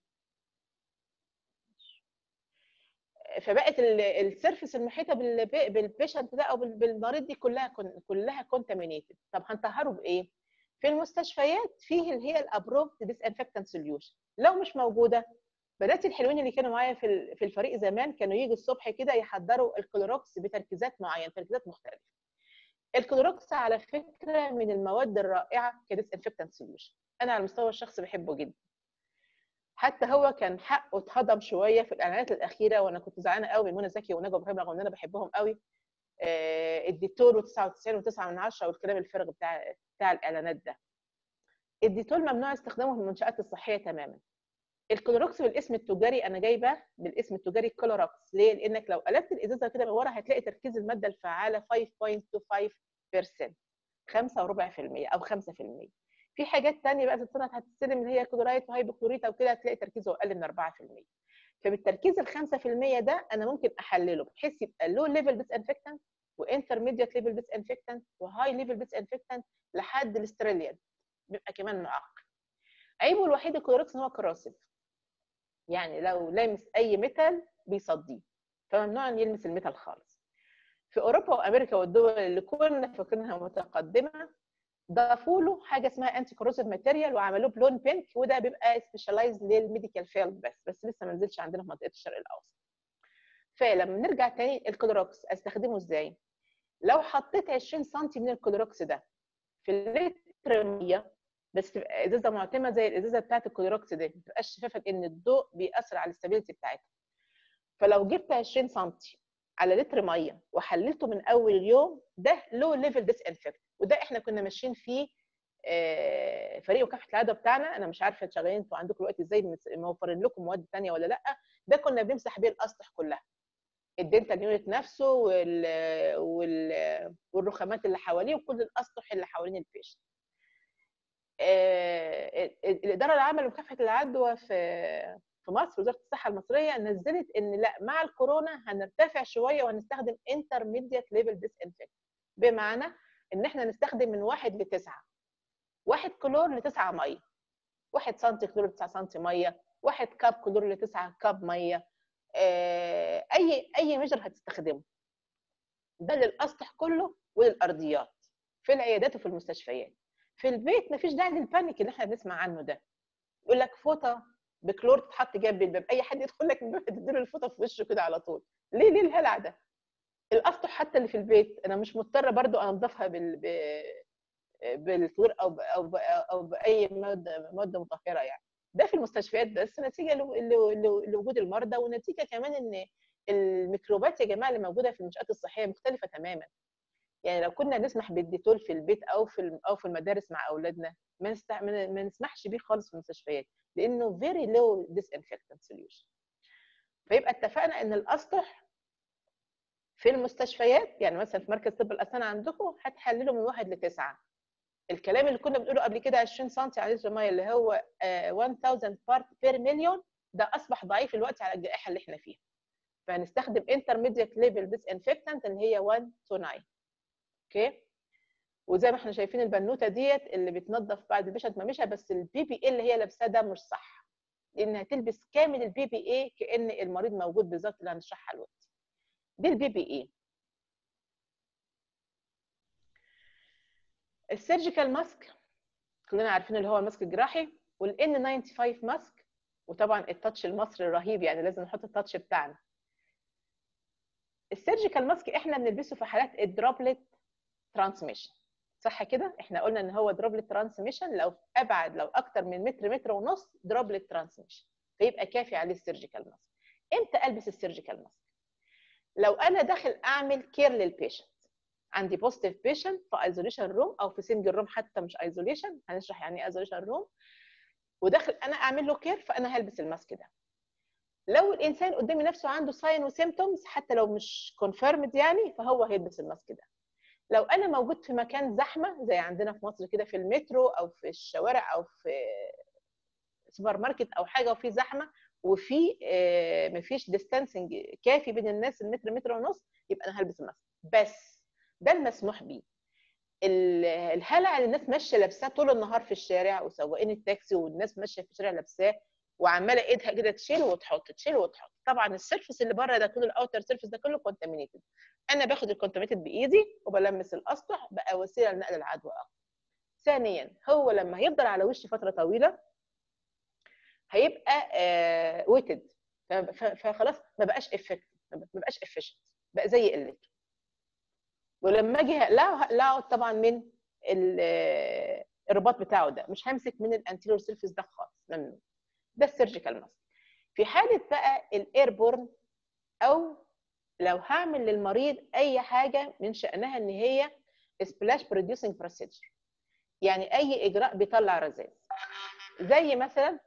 Speaker 1: فبقت السيرفيس المحيطه بالبيشنت ده او بالمريض دي كلها كلها كونتامينيتد طب هنطهره بايه؟ في المستشفيات فيه اللي هي الابروفد ديس انفكتنت سوليوشن لو مش موجوده بناتي الحلوين اللي كانوا معايا في في الفريق زمان كانوا يجوا الصبح كده يحضروا الكلوروكس بتركيزات معينه تركيزات مختلفه الكلوروكس على فكره من المواد الرائعه كديس انفكتنت سوليوشن انا على المستوى الشخصي بحبه جدا حتى هو كان حقه اتهضم شويه في الاعلانات الاخيره وانا كنت زعلانه قوي من منى زكي ونجوى ابراهيم رغم ان انا بحبهم قوي آه، الديتول و99 و9 من 10 والكلام الفارغ بتاع بتاع الاعلانات ده الديتول ممنوع استخدامه في المنشات الصحيه تماما الكلوروكس بالاسم التجاري انا جايبه بالاسم التجاري كلوروكس ليه؟ لانك لو قلبت الازازه كده من ورا هتلاقي تركيز الماده الفعاله 5.25% 5 وربع في المية او 5% في حاجات تانية بقى تتصنع هتستلم اللي هي كلورايد وهيبوكلوريت او كده هتلاقي تركيزه اقل من 4% فبالتركيز ال 5% ده انا ممكن احلله بحيث يبقى لو ليفل ديس انفكتنت وانترميديت ليفل ديس انفكتنت وهاي ليفل ديس انفكتنت لحد الاستراليان بيبقى كمان معقد عيبه الوحيد الكلوروكس ان هو كراسب يعني لو لامس اي ميتال بيصديه فممنوع ان يلمس الميتال خالص في اوروبا وامريكا والدول اللي كنا فاكرينها متقدمه ضافوا له حاجه اسمها انتي كروسيف ماتيريال وعملوه بلون بينك وده بيبقى سبيشالايز للميديكال فيلد بس بس لسه ما نزلش عندنا في منطقه الشرق الاوسط فلما نرجع تاني الكلوروكس استخدمه ازاي لو حطيت 20 سم من الكلوروكس ده في لتر ميه بس تبقى ازازه معتمه زي الازازه بتاعت الكلوروكس دي ما تبقاش شفافه لان الضوء بيأثر على الاستابيليتي بتاعتها فلو جبت 20 سم على لتر ميه وحللته من اول اليوم ده لو ليفل ديس انفكت وده احنا كنا ماشيين فيه آه، فريق مكافحه العدوى بتاعنا انا مش عارفه شغالين انتوا عندكم الوقت ازاي مس- موفرين لكم مواد ثانيه ولا لا ده كنا بنمسح بيه الاسطح كلها الدنتال يونت نفسه وال... وال... والرخامات اللي حواليه وكل الاسطح اللي حوالين البيشنت آه، ال- الاداره العامه لمكافحه العدوى في في مصر وزاره الصحه المصريه نزلت ان لا مع الكورونا هنرتفع شويه وهنستخدم انترميديت ليفل ديس انفكت بمعنى ان احنا نستخدم من واحد لتسعه واحد كلور لتسعه ميه واحد سنتي كلور لتسعه سنتي ميه واحد كاب كلور لتسعه كاب ميه آه، اي اي ميجر هتستخدمه ده للاسطح كله وللارضيات في العيادات وفي المستشفيات في البيت مفيش داعي للبانيك اللي احنا بنسمع عنه ده يقول لك فوطه بكلور تتحط جنب الباب اي حد يدخل لك الباب تديله الفوطه في وشه كده على طول ليه ليه الهلع ده الاسطح حتى اللي في البيت انا مش مضطره برضو انضفها بال ب- بالكلور او ب... او ب... او باي ماده ماده مطهره يعني ده في المستشفيات بس نتيجه لو- لو- لو- لوجود المرضى ونتيجه كمان ان الميكروبات يا جماعه اللي موجوده في المنشات الصحيه مختلفه تماما يعني لو كنا نسمح بالديتول في البيت او في الم- او في المدارس مع اولادنا ما نستع... ما ما نسمحش بيه خالص في المستشفيات لانه very low disinfectant solution فيبقى اتفقنا ان الاسطح في المستشفيات يعني مثلا في مركز طب الاسنان عندكم هتحللوا من واحد لتسعه الكلام اللي كنا بنقوله قبل كده 20 سم على لتر الميه اللي هو آه، 1000 بارت بير مليون ده اصبح ضعيف الوقت على الجائحه اللي احنا فيها فهنستخدم انترميديت ليفل ديس انفكتنت اللي هي 1 تو 9 اوكي وزي ما احنا شايفين البنوته ديت اللي بتنظف بعد البيشنت ما مشى بس البي بي اي اللي هي لابساه ده مش صح لانها تلبس كامل البي بي اي كان المريض موجود بالظبط اللي هنشرحها دلوقتي دي البي بي اي السيرجيكال ماسك كلنا عارفين اللي هو الماسك الجراحي والان 95 ماسك وطبعا التاتش المصري الرهيب يعني لازم نحط التاتش بتاعنا السيرجيكال ماسك احنا بنلبسه في حالات الدروبلت ترانسميشن صح كده احنا قلنا ان هو دروبلت ترانسميشن لو ابعد لو اكتر من متر متر ونص دروبلت ترانسميشن فيبقى كافي عليه السيرجيكال ماسك امتى البس السيرجيكال ماسك لو انا داخل اعمل كير للبيشنت عندي بوزيتيف بيشنت في ايزوليشن روم او في سنجل روم حتى مش ايزوليشن هنشرح يعني ايه ايزوليشن روم وداخل انا اعمل له كير فانا هلبس الماسك ده لو الانسان قدامي نفسه عنده ساين وسيمتومز حتى لو مش كونفيرمد يعني فهو هيلبس الماسك ده لو انا موجود في مكان زحمه زي عندنا في مصر كده في المترو او في الشوارع او في سوبر ماركت او حاجه وفي زحمه وفي آه، مفيش ديستانسنج كافي بين الناس المتر متر ونص يبقى انا هلبس الماسك بس ده المسموح بيه ال- الهلع اللي الناس ماشيه لابساه طول النهار في الشارع وسواقين التاكسي والناس ماشيه في الشارع لابساه وعماله ايدها كده تشيل وتحط تشيل وتحط طبعا السيرفس اللي بره ده كله الاوتر سيرفس ده كله كونتامينيتد انا باخد الكونتامينيتد بايدي وبلمس الاسطح بقى وسيله لنقل العدوى اكتر ثانيا هو لما هيفضل على وشي فتره طويله هيبقى ويتد فخلاص ما بقاش افكتيف ما بقاش افيشنت بقى زي قلته ولما اجي هقلعه هقلعه طبعا من الرباط بتاعه ده مش همسك من الانتيريور سيرفيس ده خالص ممنوع ده السيرجيكال ماسك في حاله بقى الايربورن او لو هعمل للمريض اي حاجه من شانها ان هي سبلاش بروديوسنج بروسيجر يعني اي اجراء بيطلع رذاذ زي مثلا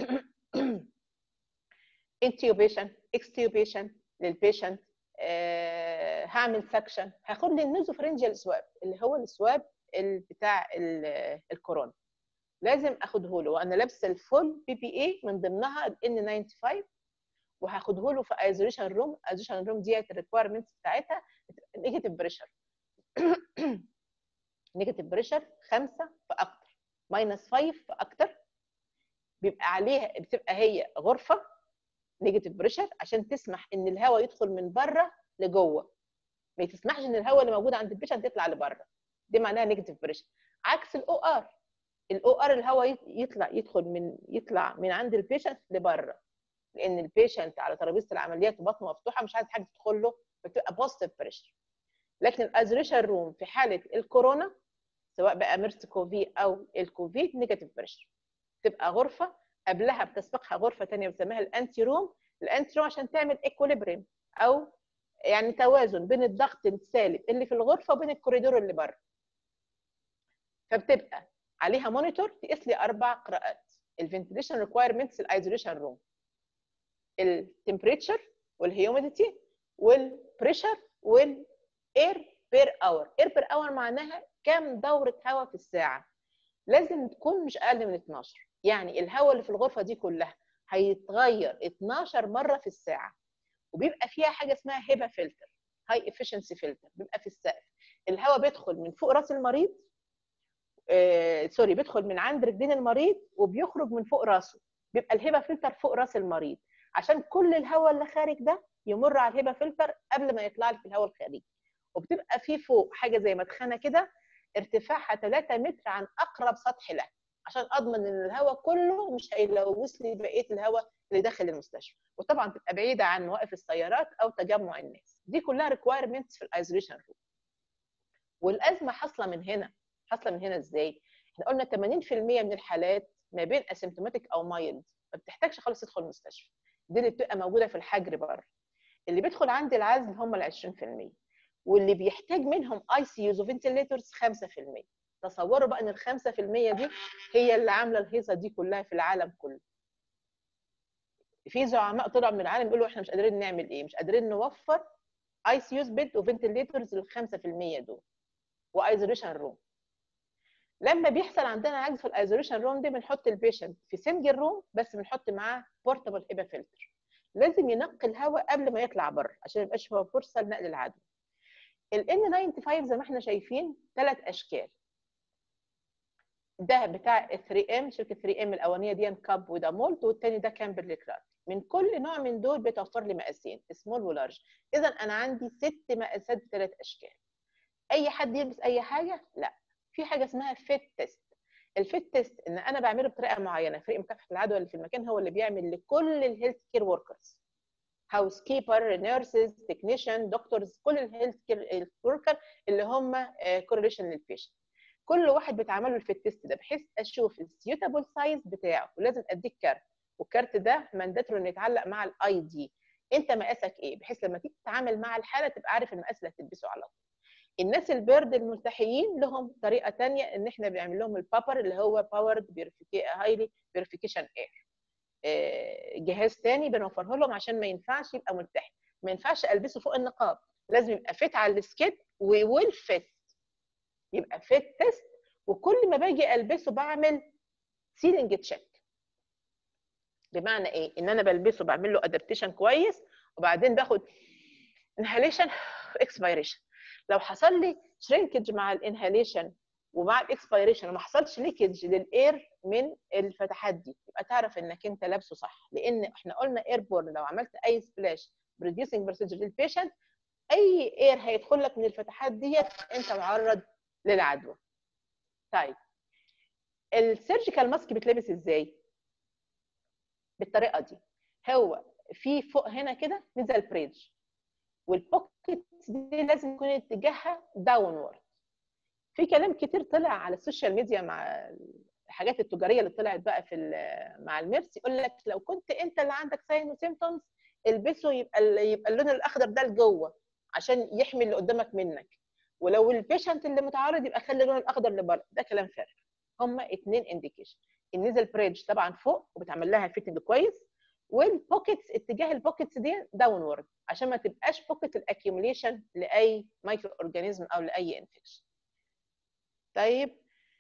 Speaker 1: انتيوبيشن اكستيوبيشن للبيشنت أه هعمل سكشن هاخد لي النوزوفرنجيال سواب اللي هو السواب بتاع الكورونا لازم اخده له وانا لابسه الفول بي بي اي من ضمنها الان 95 وهاخده له في ايزوليشن روم ايزوليشن روم ديت الريكويرمنتس بتاعتها نيجاتيف بريشر نيجاتيف بريشر 5 فاكتر ماينس 5 فاكتر بيبقى عليها بتبقى هي غرفه نيجاتيف بريشر عشان تسمح ان الهواء يدخل من بره لجوه ما تسمحش ان الهواء اللي موجود عند البيشنت يطلع لبره دي معناها نيجاتيف بريشر عكس الاو ار الاو ار الهواء يطلع يدخل من يطلع من عند البيشنت لبره لان البيشنت على ترابيزه العمليات وبطنه مفتوحه مش عايز حاجه تدخل له بتبقى بوزيتيف بريشر لكن الايزوليشن روم في حاله الكورونا سواء بقى ميرس كوفي او الكوفيد نيجاتيف بريشر تبقى غرفه قبلها بتسبقها غرفه ثانيه بنسميها الانتي روم الانتي روم عشان تعمل ايكوليبريم او يعني توازن بين الضغط السالب اللي في الغرفه وبين الكوريدور اللي بره فبتبقى عليها مونيتور تقيس لي اربع قراءات الفنتليشن ريكوايرمنتس الايزوليشن روم التمبريتشر والهيوميديتي والبريشر والاير بير اور اير بير اور معناها كام دوره هواء في الساعه لازم تكون مش اقل من 12 يعني الهواء اللي في الغرفه دي كلها هيتغير 12 مره في الساعه وبيبقى فيها حاجه اسمها هيبا فلتر هاي افشنسي فلتر بيبقى في السقف الهواء بيدخل من فوق راس المريض آه سوري بيدخل من عند رجلين المريض وبيخرج من فوق راسه بيبقى الهبه فلتر فوق راس المريض عشان كل الهواء اللي خارج ده يمر على الهبه فلتر قبل ما يطلع لي في الهواء الخارجي وبتبقى في فوق حاجه زي مدخنه كده ارتفاعها 3 متر عن اقرب سطح لها عشان اضمن ان الهواء كله مش هيلوث لي بقيه الهواء اللي داخل المستشفى وطبعا تبقى بعيده عن مواقف السيارات او تجمع الناس دي كلها ريكوايرمنتس في الايزوليشن روم والازمه حاصله من هنا حاصله من هنا ازاي احنا قلنا 80% من الحالات ما بين اسيمتوماتيك او مايلد ما بتحتاجش خالص تدخل المستشفى دي اللي بتبقى موجوده في الحجر بره اللي بيدخل عندي العزل هم ال 20% واللي بيحتاج منهم اي سي يوز وفنتليتورز 5% تصوروا بقى ان ال 5% دي هي اللي عامله الهيصه دي كلها في العالم كله في زعماء طلعوا من العالم يقولوا احنا مش قادرين نعمل ايه مش قادرين نوفر اي سي يوز بيد وفنتليتورز لل 5% دول وايزوليشن روم لما بيحصل عندنا عجز في الايزوليشن روم دي بنحط البيشنت في سنجل روم بس بنحط معاه بورتابل هيبا فلتر لازم ينقي الهواء قبل ما يطلع بره عشان ما يبقاش هو فرصه لنقل العدوى ال N95 زي ما احنا شايفين ثلاث اشكال ده بتاع 3 ام شركه 3 ام الاولانيه دي كاب وده مولت والثاني ده كامبرلي كلارك من كل نوع من دول بيتوفر لي مقاسين سمول ولارج اذا انا عندي ست مقاسات بثلاث اشكال اي حد يلبس اي حاجه لا في حاجه اسمها فيت تيست الفيت تيست ان انا بعمله بطريقه معينه فريق مكافحه العدوى اللي في المكان هو اللي بيعمل لكل الهيلث كير وركرز هاوس كيبر نيرسز تكنيشن دكتورز كل الهيلث كير وركر اللي هم كورليشن للبيشنت كل واحد بيتعمل له في التيست ده بحيث اشوف السيوتابل سايز بتاعه ولازم اديك كارت والكارت ده مانداتوري انه يتعلق مع الاي دي انت مقاسك ايه بحيث لما تيجي تتعامل مع الحاله تبقى عارف المقاس اللي هتلبسه على طول الناس البيرد الملتحيين لهم طريقه ثانيه ان احنا بنعمل لهم البابر اللي هو باورد هايلي بيوريفيكيشن اير جهاز ثاني بنوفره لهم عشان ما ينفعش يبقى ملتحي ما ينفعش البسه فوق النقاب لازم يبقى فيت على السكيت وويل فيت يبقى فيت تيست وكل ما باجي البسه بعمل سيلينج تشيك بمعنى ايه ان انا بلبسه بعمل له ادابتيشن كويس وبعدين باخد انهاليشن اكسبيريشن لو حصل لي شرينكج مع الانهاليشن ومع الاكسبيريشن وما حصلش ليكج للاير من الفتحات دي يبقى تعرف انك انت لابسه صح لان احنا قلنا اير بورن لو عملت اي سبلاش بريديوسنج بروسيجر للبيشنت اي اير هيدخل لك من الفتحات ديت انت معرض للعدوى طيب السيرجيكال ماسك بيتلبس ازاي بالطريقه دي هو في فوق هنا كده نزل بريدج والبوكيتس دي لازم يكون اتجاهها داونورد في كلام كتير طلع على السوشيال ميديا مع الحاجات التجاريه اللي طلعت بقى في مع الميرس يقول لك لو كنت انت اللي عندك ساين وسيمتومز البسه يبقى يبقى اللون الاخضر ده لجوه عشان يحمي اللي قدامك منك ولو البيشنت اللي متعرض يبقى خلي اللون الاخضر لبره ده كلام فارغ هما اثنين انديكيشن النيزل بريدج طبعا فوق وبتعمل لها فيتنج كويس والبوكيتس اتجاه البوكيتس دي داونورد عشان ما تبقاش بوكيت الاكيوميليشن لاي مايكرو اورجانيزم او لاي انفكشن طيب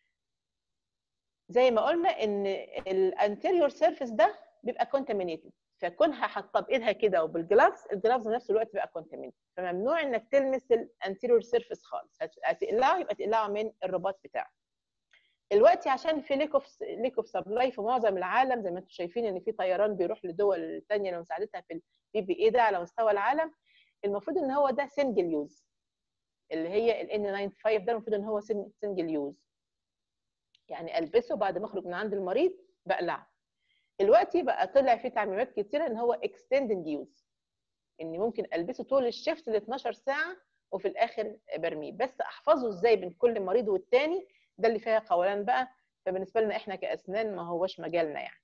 Speaker 1: زي ما قلنا ان الانتيريور سيرفيس ده بيبقى كونتامينيتد فكونها حاطه بايدها كده وبالجلافز الجلافز في نفس الوقت بيبقى كونتامينيتد فممنوع انك تلمس الانتيريور سيرفيس خالص هتقلعه يبقى تقلعه من الرباط بتاعه الوقت عشان في ليك اوف ليك اوف سبلاي في معظم العالم زي ما انتم شايفين ان في طيران بيروح لدول ثانيه لمساعدتها في البي بي اي ده على مستوى العالم المفروض ان هو ده سنجل يوز اللي هي ال N95 ده المفروض ان هو سنجل يوز يعني البسه بعد ما اخرج من عند المريض بقلعه دلوقتي بقى طلع فيه تعميمات كتيره ان هو اكستندد يوز ان ممكن البسه طول الشيفت ل 12 ساعه وفي الاخر برميه بس احفظه ازاي بين كل مريض والتاني ده اللي فيها قولان بقى فبالنسبه لنا احنا كاسنان ما هوش مجالنا يعني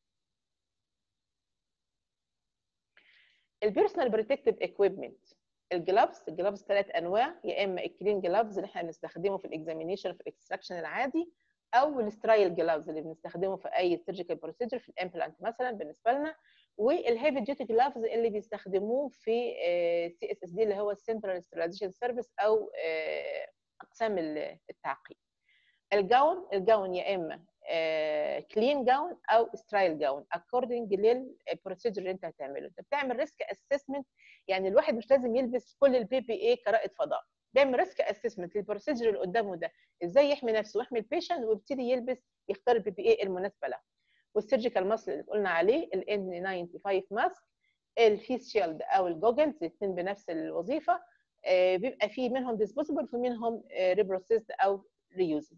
Speaker 1: البيرسونال بروتكتيف اكويبمنت الجلافز الجلافز ثلاث انواع يا اما الكلين جلافز اللي احنا بنستخدمه في الاكزامينيشن في الاكستراكشن العادي او السترايل جلافز اللي بنستخدمه في اي سيرجيكال بروسيجر في الامبلانت مثلا بالنسبه لنا والهيفي ديوتي جلافز اللي بيستخدموه في سي اس اس دي اللي هو السنترال ستيرلايزيشن سيرفيس او اقسام التعقيم الجاون الجاون يا اما كلين جاون او سترايل جاون اكوردنج للبروسيجر اللي انت هتعمله انت بتعمل ريسك اسسمنت يعني الواحد مش لازم يلبس كل البي بي اي كرائد فضاء بيعمل ريسك اسسمنت للبروسيجر اللي قدامه ده ازاي يحمي نفسه ويحمي البيشنت ويبتدي يلبس يختار البي بي اي المناسبه له والسيرجيكال ماسك اللي قلنا عليه ال N95 ماسك الفيس شيلد او الجوجلز الاثنين بنفس الوظيفه بيبقى في منهم ديسبوزبل وفي منهم ريبروسيست او ريوزنج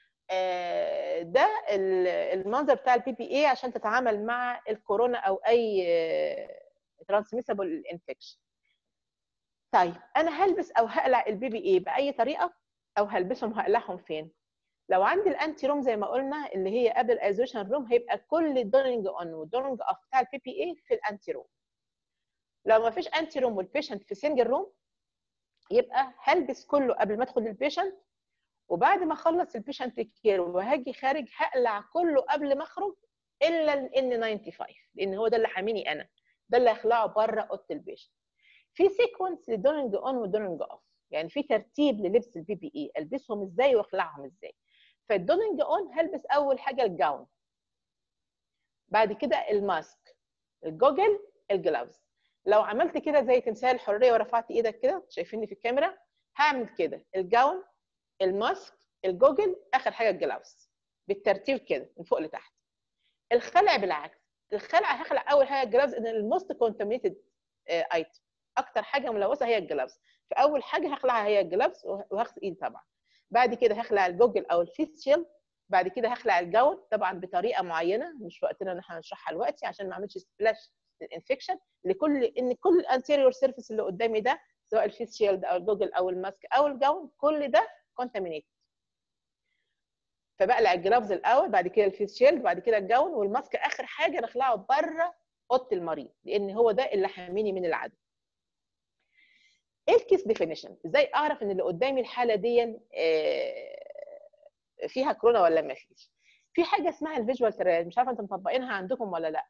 Speaker 1: ده المنظر بتاع البي بي اي عشان تتعامل مع الكورونا او اي ترانسميسبل انفكشن طيب انا هلبس او هقلع البي بي اي باي طريقه او هلبسهم هقلعهم فين لو عندي الانتي روم زي ما قلنا اللي هي قبل الايزوليشن روم هيبقى كل الدورنج اون والدورنج اوف بتاع البي بي اي في الانتي روم لو ما فيش انتي روم والبيشنت في سنجل روم يبقى هلبس كله قبل ما ادخل البيشنت وبعد ما اخلص البيشنت كير وهاجي خارج هقلع كله قبل ما اخرج الا ال N95 لان هو ده اللي حاميني انا ده اللي هخلعه بره اوضه البيشنت في سيكونس للدورنج اون والدورنج اوف يعني في ترتيب للبس البي بي اي البسهم ازاي واخلعهم ازاي فالدورنج اون هلبس اول حاجه الجاون بعد كده الماسك الجوجل الجلافز لو عملت كده زي تمثال الحريه ورفعت ايدك كده شايفيني في الكاميرا هعمل كده الجاون الماسك الجوجل اخر حاجه الجلافز بالترتيب كده من فوق لتحت الخلع بالعكس الخلع هخلع اول حاجه الجلافز ان الموست كونتامينيتد ايتم اكتر حاجه ملوثه هي الجلافز فاول حاجه هخلعها هي الجلافز وهغسل ايدي طبعا بعد كده هخلع الجوجل او الفيس شيلد بعد كده هخلع الجاون طبعا بطريقه معينه مش وقتنا ان احنا نشرحها دلوقتي عشان ما اعملش سبلاش الانفكشن لكل ان كل الانتيريور سيرفيس اللي قدامي ده سواء الفيس شيلد او الجوجل او الماسك او الجاون كل ده كونتامينيتد فبقلع الجلافز الاول بعد كده الفيس شيلد بعد كده الجاون والماسك اخر حاجه بخلعه بره اوضه المريض لان هو ده اللي حاميني من العدوى ايه الكيس ديفينيشن ازاي اعرف ان اللي قدامي الحاله دي فيها كورونا ولا ما فيش في حاجه اسمها الفيجوال تريال مش عارفه انتم مطبقينها عندكم ولا لا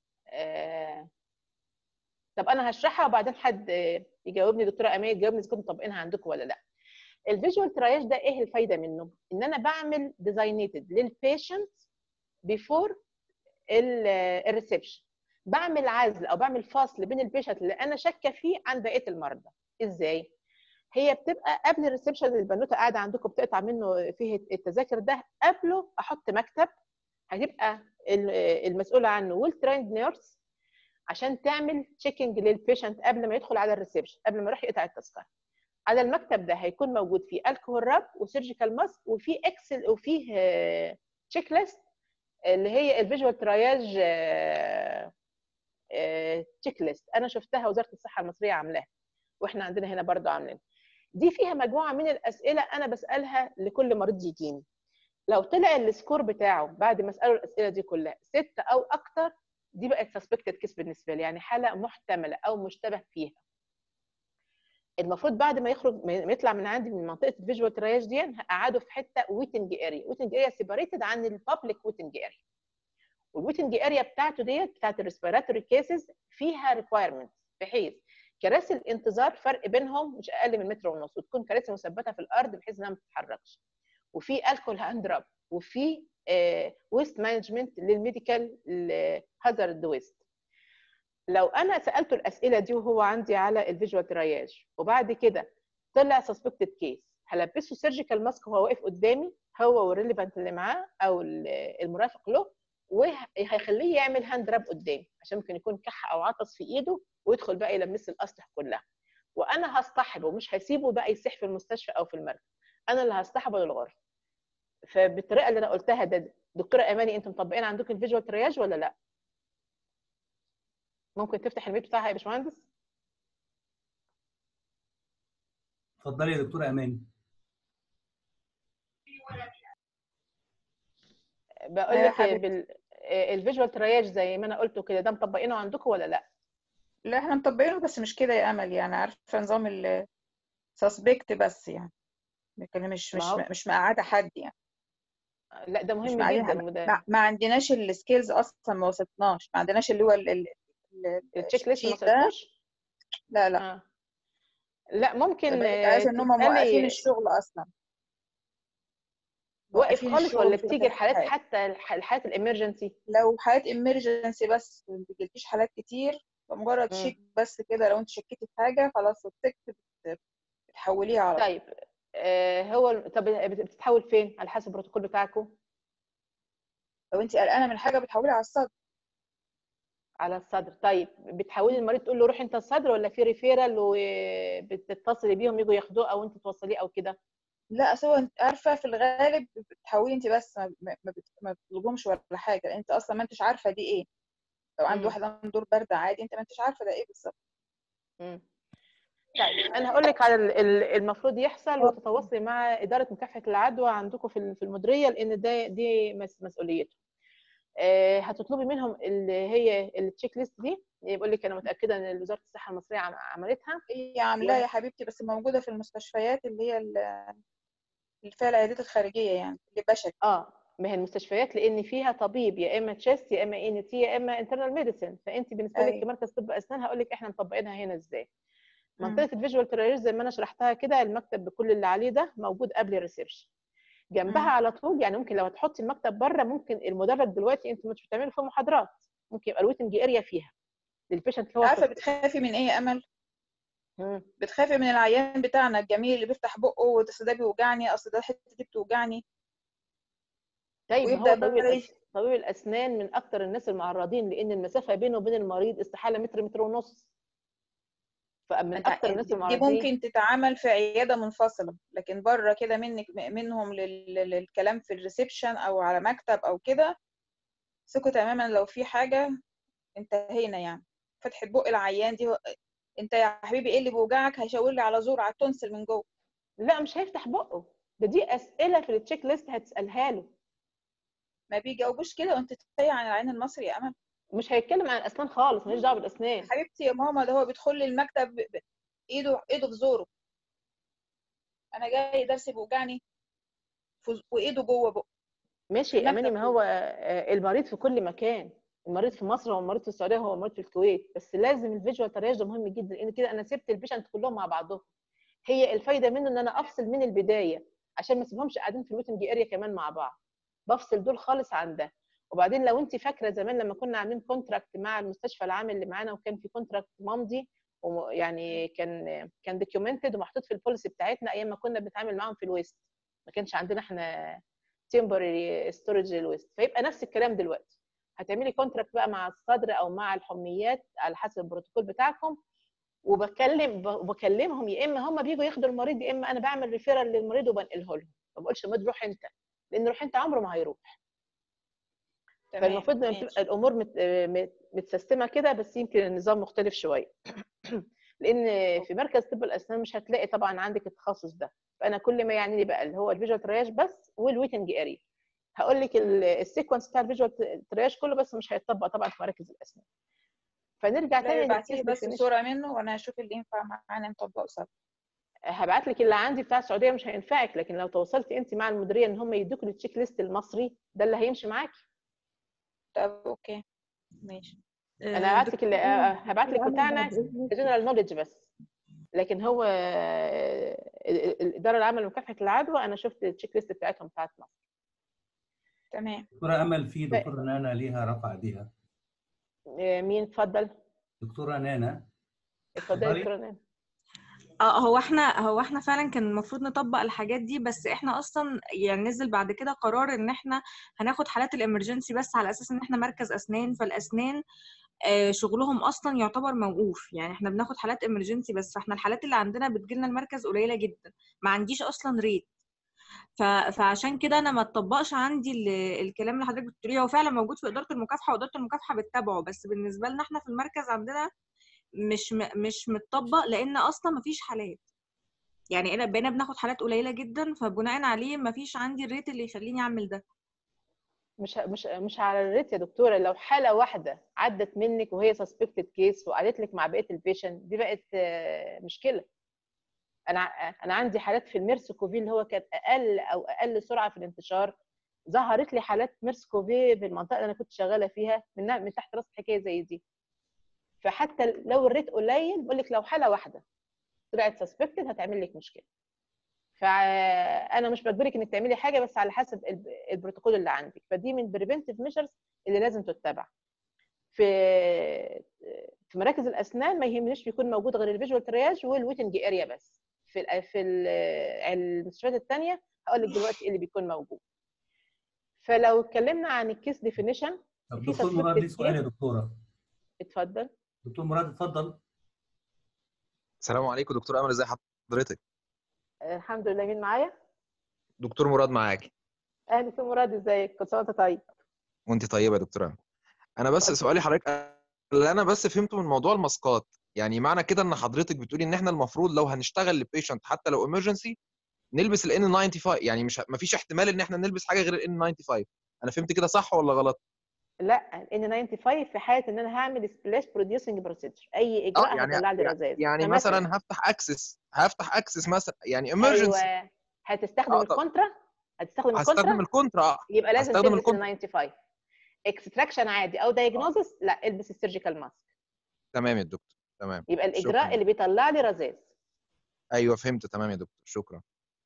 Speaker 1: طب انا هشرحها وبعدين حد يجاوبني دكتوره امال تجاوبني اذا كنتم مطبقينها عندكم ولا لا الفيجوال تراياج ده ايه الفايده منه ان انا بعمل ديزاينيتد للبيشنت بيفور الريسبشن بعمل عزل او بعمل فاصل بين البيشنت اللي انا شاكه فيه عن بقيه المرضى ازاي هي بتبقى قبل الريسبشن البنوته قاعده عندكم بتقطع منه فيه التذاكر ده قبله احط مكتب هتبقى المسؤوله عنه ويل تريند نيرس عشان تعمل تشيكنج للبيشنت قبل ما يدخل على الريسبشن قبل ما يروح يقطع التذكره على المكتب ده هيكون موجود فيه الكحول راب وسيرجيكال ماسك وفيه اكسل وفيه تشيك ليست اللي هي الفيجوال تراياج تشيك ليست انا شفتها وزاره الصحه المصريه عاملاها واحنا عندنا هنا برضو عاملين دي فيها مجموعه من الاسئله انا بسالها لكل مريض يجيني لو طلع السكور بتاعه بعد ما اساله الاسئله دي كلها ستة او اكتر دي بقت سسبكتد كيس بالنسبه لي يعني حاله محتمله او مشتبه فيها المفروض بعد ما يخرج ما يطلع من عندي من منطقه الفيجوال ترياج دي هقعده في حته ويتنج اريا ويتنج اريا سيبريتد عن البابليك ويتنج اريا والويتنج اريا بتاعته ديت بتاعت الريسبيراتوري كيسز فيها ريكوايرمنت بحيث كراسي الانتظار فرق بينهم مش اقل من متر ونص وتكون كراسي مثبته في الارض بحيث انها ما تتحركش وفي الكول هاند راب وفي ويست مانجمنت للميديكال هازارد ويست لو انا سالته الاسئله دي وهو عندي على الفيجوال ترياج وبعد كده طلع سسبكتد كيس هلبسه سيرجيكال ماسك وهو واقف قدامي هو والريليفنت اللي معاه او المرافق له وهيخليه يعمل هاند راب قدامي عشان ممكن يكون كح او عطس في ايده ويدخل بقى يلمس الاسطح كلها وانا هصطحبه مش هسيبه بقى يسيح في المستشفى او في المركز انا اللي هصطحبه للغرفه فبالطريقه اللي انا قلتها ده دكتوره اماني انتم مطبقين عندكم الفيجوال ترياج ولا لا ممكن تفتح الميت بتاعها يا باشمهندس
Speaker 2: اتفضلي يا دكتوره اماني
Speaker 1: بقول لك بال... الفيجوال ترياج زي ما انا قلته كده ده مطبقينه عندكم ولا لا
Speaker 3: لا احنا مطبقينه بس مش كده يا امل يعني عارفه نظام السسبكت بس يعني لكن مش مش
Speaker 1: ما هو-
Speaker 3: مش مقعده حد يعني
Speaker 1: لا ده
Speaker 3: مش
Speaker 1: مهم
Speaker 3: معايا
Speaker 1: جدا وده
Speaker 3: ما, ما عندناش السكيلز اصلا ما وصلتناش ما عندناش اللي هو ال- ال- ال-
Speaker 1: التشيك ليست ما
Speaker 3: الشيت ده
Speaker 1: وصلتوش
Speaker 3: لا لا
Speaker 1: آه. لا ممكن
Speaker 3: بالك
Speaker 1: آه،
Speaker 3: عايزه ان هم
Speaker 1: تسألي
Speaker 3: موقفين الشغل اصلا
Speaker 1: واقف
Speaker 3: موقفين
Speaker 1: خالص
Speaker 3: الشغل
Speaker 1: ولا
Speaker 3: في
Speaker 1: بتيجي الحالات
Speaker 3: الحاجات.
Speaker 1: حتى الح- الحالات الامرجنسي
Speaker 3: لو حالات امرجنسي بس ما بتجيلكيش حالات كتير فمجرد
Speaker 1: مم.
Speaker 3: شيك بس كده لو انت شكيتي في حاجه خلاص التكت بتحوليها على طول
Speaker 1: طيب آه هو طب بت- بتتحول فين على حسب البروتوكول بتاعكم
Speaker 3: لو انت قلقانه من حاجه بتحوليها على الصدر
Speaker 1: على الصدر طيب بتحولي المريض تقول له روح انت الصدر ولا في ريفيرال وبتتصلي بيهم يجوا ياخدوه او انت توصليه او كده
Speaker 3: لا اصل هو انت عارفه في الغالب بتحولي انت بس ما ما ما بت- ما بتطلبهمش ولا حاجه لان انت اصلا ما انتش عارفه دي ايه لو عند
Speaker 1: مم.
Speaker 3: واحد عنده دور برد عادي انت ما انتش عارفه ده ايه بالظبط
Speaker 1: مم. طيب انا هقول لك على ال- ال- المفروض يحصل وتتواصلي مع اداره مكافحه العدوى عندكم في ال- في المديريه لان ده دي مس- مسؤوليتهم آه، هتطلبي منهم اللي هي التشيك ليست دي يقول لك انا متاكده ان وزاره الصحه المصريه عم- عملتها
Speaker 3: هي عاملاه يا حبيبتي بس موجوده في المستشفيات اللي هي ال- اللي فيها العيادات الخارجيه يعني اللي بشري
Speaker 1: اه ما هي المستشفيات لان فيها طبيب يا اما تشيست يا اما ان تي يا اما انترنال ميديسن فانت بالنسبه لك
Speaker 3: أيوة.
Speaker 1: كمركز طب اسنان هقول لك احنا مطبقينها هنا ازاي
Speaker 3: مم.
Speaker 1: منطقه الفيجوال تريرز زي ما انا شرحتها كده المكتب بكل اللي عليه ده موجود قبل الريسبشن جنبها
Speaker 3: مم.
Speaker 1: على طول يعني ممكن لو هتحطي المكتب بره ممكن المدرج دلوقتي انتوا مش بتعملوا فيه محاضرات ممكن يبقى الويتنج اريا فيها للبيشنت اللي هو
Speaker 3: عارفه
Speaker 1: في-
Speaker 3: بتخافي من ايه يا امل
Speaker 1: مم.
Speaker 3: بتخافي من العيان بتاعنا الجميل اللي بيفتح بقه وده ده بيوجعني اصل ده الحته دي بتوجعني
Speaker 1: طيب ما هو
Speaker 3: ويبدا
Speaker 1: طبيب
Speaker 3: بقى
Speaker 1: الأس- طبيب الاسنان من اكتر الناس المعرضين لان المسافه بينه وبين المريض استحاله متر متر ونص فمن
Speaker 3: انت
Speaker 1: اكتر الناس
Speaker 3: دي
Speaker 1: المعرضين
Speaker 3: ممكن تتعمل في عياده منفصله لكن بره كده منك منهم لل- للكلام في الريسبشن او على مكتب او كده ثقوا تماما لو في حاجه انتهينا يعني فتحه بق العيان دي انت يا حبيبي ايه اللي بيوجعك هيشاور لي على زور على التونسل من جوه
Speaker 1: لا مش هيفتح بقه ده دي اسئله في التشيك ليست هتسالها له
Speaker 3: ما بيجاوبوش كده وانت تتخيل عن العين المصري يا امل
Speaker 1: مش هيتكلم عن الاسنان خالص ماليش دعوه بالاسنان
Speaker 3: حبيبتي يا ماما ده هو بيدخل لي المكتب ب- ب- ايده ايده في زوره انا جاي درسي بيوجعني في- وايده جوه بقه
Speaker 1: ماشي يا
Speaker 3: المكتب
Speaker 1: اماني ما هو آه، المريض في كل مكان المريض في مصر هو المريض في السعوديه هو المريض في الكويت بس لازم الفيجوال ترياج ده مهم جدا لان كده انا سبت البيشنت كلهم مع بعضهم هي الفايده منه ان انا افصل من البدايه عشان ما اسيبهمش قاعدين في الويتنج اريا كمان مع بعض بفصل دول خالص عن ده وبعدين لو انت فاكره زمان لما كنا عاملين كونتراكت مع المستشفى العام اللي معانا وكان في كونتراكت ممضي ويعني كان كان دوكيومنتد ومحطوط في البوليسي بتاعتنا ايام ما كنا بنتعامل معاهم في الويست ما كانش عندنا احنا تمبرري ستورج للويست فيبقى نفس الكلام دلوقتي هتعملي كونتراكت بقى مع الصدر او مع الحميات على حسب البروتوكول بتاعكم وبكلم وبكلمهم يا اما هم بيجوا ياخدوا المريض يا اما انا بعمل ريفيرال للمريض وبنقله لهم ما بقولش المريض روح انت لان روح انت عمره ما هيروح
Speaker 3: تمام
Speaker 1: فالمفروض ان
Speaker 3: ماشي.
Speaker 1: تبقى الامور مت- مت- متسيستمه كده بس يمكن النظام مختلف شويه لان في مركز طب الاسنان مش هتلاقي طبعا عندك التخصص ده فانا كل ما يعني لي بقى اللي هو الفيجوال ترياج بس والويتنج اريا هقول لك ال- السيكونس بتاع الفيجوال ترياج كله بس مش هيتطبق طبعا في مراكز الاسنان فنرجع
Speaker 3: لا
Speaker 1: تاني
Speaker 3: ابعتي لي
Speaker 1: للكيس
Speaker 3: بس
Speaker 1: definition.
Speaker 3: صورة منه وانا هشوف اللي ينفع معانا نطبقه سوا
Speaker 1: هبعت لك اللي عندي بتاع السعوديه مش هينفعك لكن لو تواصلتي انت مع المديريه ان هم يدوك التشيك ليست المصري ده اللي هيمشي معاكي
Speaker 3: طب اوكي ماشي
Speaker 1: انا هبعت لك اللي هبعت لك بتاعنا جنرال نوليدج بس لكن هو آه، ال- ال- الاداره العامه لمكافحه العدوى انا شفت التشيك ليست بتاعتهم بتاعت مصر
Speaker 3: تمام
Speaker 2: دكتوره امل في دكتوره نانا ليها رفع ايديها
Speaker 1: آه، مين اتفضل
Speaker 2: دكتوره نانا
Speaker 1: اتفضلي
Speaker 2: اتفضلي.
Speaker 1: دكتوره نانا.
Speaker 4: اه هو احنا هو احنا فعلا كان المفروض نطبق الحاجات دي بس احنا اصلا يعني نزل بعد كده قرار ان احنا هناخد حالات الامرجنسي بس على اساس ان احنا مركز اسنان فالاسنان آه، شغلهم اصلا يعتبر موقوف يعني احنا بناخد حالات امرجنسي بس فاحنا الحالات اللي عندنا بتجيلنا المركز قليله جدا ما عنديش اصلا ريت ف... فعشان كده انا ما اتطبقش عندي ال... الكلام اللي حضرتك بتقوليه هو فعلا موجود في اداره المكافحه واداره المكافحه بتتابعه بس بالنسبه لنا احنا في المركز عندنا مش م... مش متطبق لان اصلا ما فيش حالات يعني انا بقينا بناخد حالات قليله جدا فبناء عليه ما فيش عندي الريت اللي يخليني اعمل ده
Speaker 1: مش مش مش على الريت يا دكتوره لو حاله واحده عدت منك وهي سسبكتد كيس وقالت لك مع بقيه البيشنت دي بقت آه، مشكله انا انا عندي حالات في الميرس كوفي اللي هو كان اقل او اقل سرعه في الانتشار ظهرت لي حالات ميرس كوفي في المنطقه اللي انا كنت شغاله فيها من من تحت راس حكايه زي دي فحتى لو الريت قليل بقول لك لو حاله واحده طلعت سسبكتد هتعمل لك مشكله فانا مش بجبرك انك تعملي حاجه بس على حسب الب- البروتوكول اللي عندك فدي من بريفنتيف ميجرز اللي لازم تتبع في في مراكز الاسنان ما يهمنيش بيكون موجود غير الفيجوال ترياج والويتنج اريا بس في ال في ال المستشفيات الثانيه هقول لك دلوقتي ايه اللي بيكون موجود فلو اتكلمنا عن الكيس ديفينيشن
Speaker 2: طب
Speaker 1: في
Speaker 2: دكتور مراد ليه
Speaker 1: suspected
Speaker 2: سؤال يا
Speaker 1: case.
Speaker 2: دكتوره
Speaker 1: اتفضل
Speaker 2: دكتور مراد اتفضل
Speaker 5: السلام عليكم دكتور امل ازي حضرتك
Speaker 1: الحمد لله مين معايا
Speaker 5: دكتور مراد معاكي
Speaker 1: اهلا دكتور مراد ازيك كل سنه وانت طيب
Speaker 5: وانت طيبه يا دكتور امل انا بس
Speaker 1: اتفضل.
Speaker 5: سؤالي حضرتك اللي انا بس فهمته من موضوع الماسكات يعني معنى كده ان حضرتك بتقولي ان احنا المفروض لو هنشتغل لبيشنت حتى لو امرجنسي نلبس ال N95 يعني مش ما فيش احتمال ان احنا نلبس حاجه غير ال N95 انا فهمت كده صح ولا غلط
Speaker 1: لا ان 95 في حاله ان انا هعمل سبلاش بروديوسنج بروسيجر اي اجراء
Speaker 5: يعني
Speaker 1: هطلع لي
Speaker 5: يعني,
Speaker 1: رذاذ
Speaker 5: يعني
Speaker 1: فمثلاً-
Speaker 5: مثلا هفتح اكسس هفتح اكسس مثلا يعني امرجنسي
Speaker 1: ايوه هتستخدم
Speaker 5: آه، طب-
Speaker 1: الكونترا هتستخدم
Speaker 5: هستخدم
Speaker 1: الكونترا
Speaker 5: الكونترا آه.
Speaker 1: يبقى لازم
Speaker 5: هستخدم
Speaker 1: تلبس
Speaker 5: الكونترا.
Speaker 1: ال 95 اكستراكشن عادي او دايجنوزس لا البس السيرجيكال ماسك
Speaker 5: تمام يا دكتور تمام
Speaker 1: يبقى الاجراء
Speaker 5: شكراً.
Speaker 1: اللي بيطلع لي رذاذ
Speaker 5: ايوه فهمت تمام يا دكتور شكرا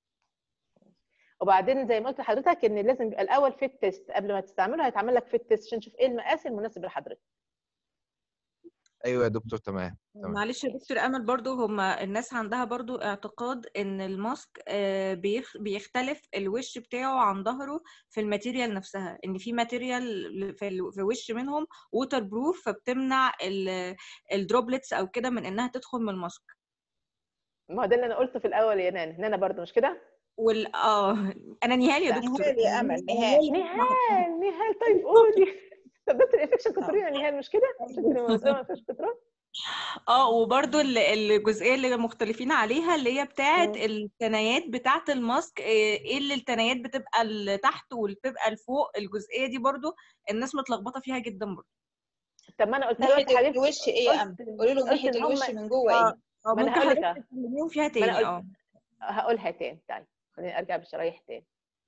Speaker 1: وبعدين زي ما قلت لحضرتك ان لازم يبقى الاول فيت تيست قبل ما تستعمله هيتعمل لك فيت تيست عشان نشوف ايه المقاس المناسب لحضرتك
Speaker 5: ايوه يا دكتور تمام تمام.
Speaker 4: معلش يا دكتور امل برضو هما الناس عندها برضو اعتقاد ان الماسك آه، بيخ- بيختلف الوش بتاعه عن ظهره في الماتيريال نفسها ان في ماتيريال في ال- في وش منهم ووتر بروف فبتمنع الدروبلتس او كده من انها تدخل من الماسك
Speaker 1: ما هو ده اللي انا قلته في الاول يا نانا نانا برضو مش كده
Speaker 4: وال اه انا نهال يا
Speaker 3: لا،
Speaker 4: دكتور
Speaker 3: نهال يا أمل، نهال.
Speaker 1: نهال نهال طيب قولي طب ده الانفكشن كنترول يا نهال مش كده؟ مش انت المنظمه ما فيهاش كنترول؟
Speaker 4: اه وبرده الجزئيه اللي مختلفين عليها اللي هي بتاعه
Speaker 1: مم.
Speaker 4: التنايات بتاعه الماسك إيه ايه اللي التنايات بتبقى اللي تحت واللي بتبقى لفوق الجزئيه دي برضو الناس متلخبطه فيها جدا برضو
Speaker 1: طب ما انا قلت لها دلوقتي
Speaker 3: ناحية
Speaker 1: حبيبتي
Speaker 3: الوش ايه يا أمل؟
Speaker 1: قلت-
Speaker 3: قولي له
Speaker 1: قلت
Speaker 3: ناحية
Speaker 1: إن هم-
Speaker 3: الوش من جوه
Speaker 4: اه
Speaker 3: ايه؟
Speaker 4: اه
Speaker 1: ما أنا
Speaker 4: ممكن
Speaker 1: هقول لك
Speaker 4: حضرتك
Speaker 1: أهو.
Speaker 4: تكلميهم فيها
Speaker 1: ما أنا
Speaker 4: تاني
Speaker 1: قلت-
Speaker 4: اه
Speaker 1: هقولها تاني طيب خليني ارجع بالشرايح تاني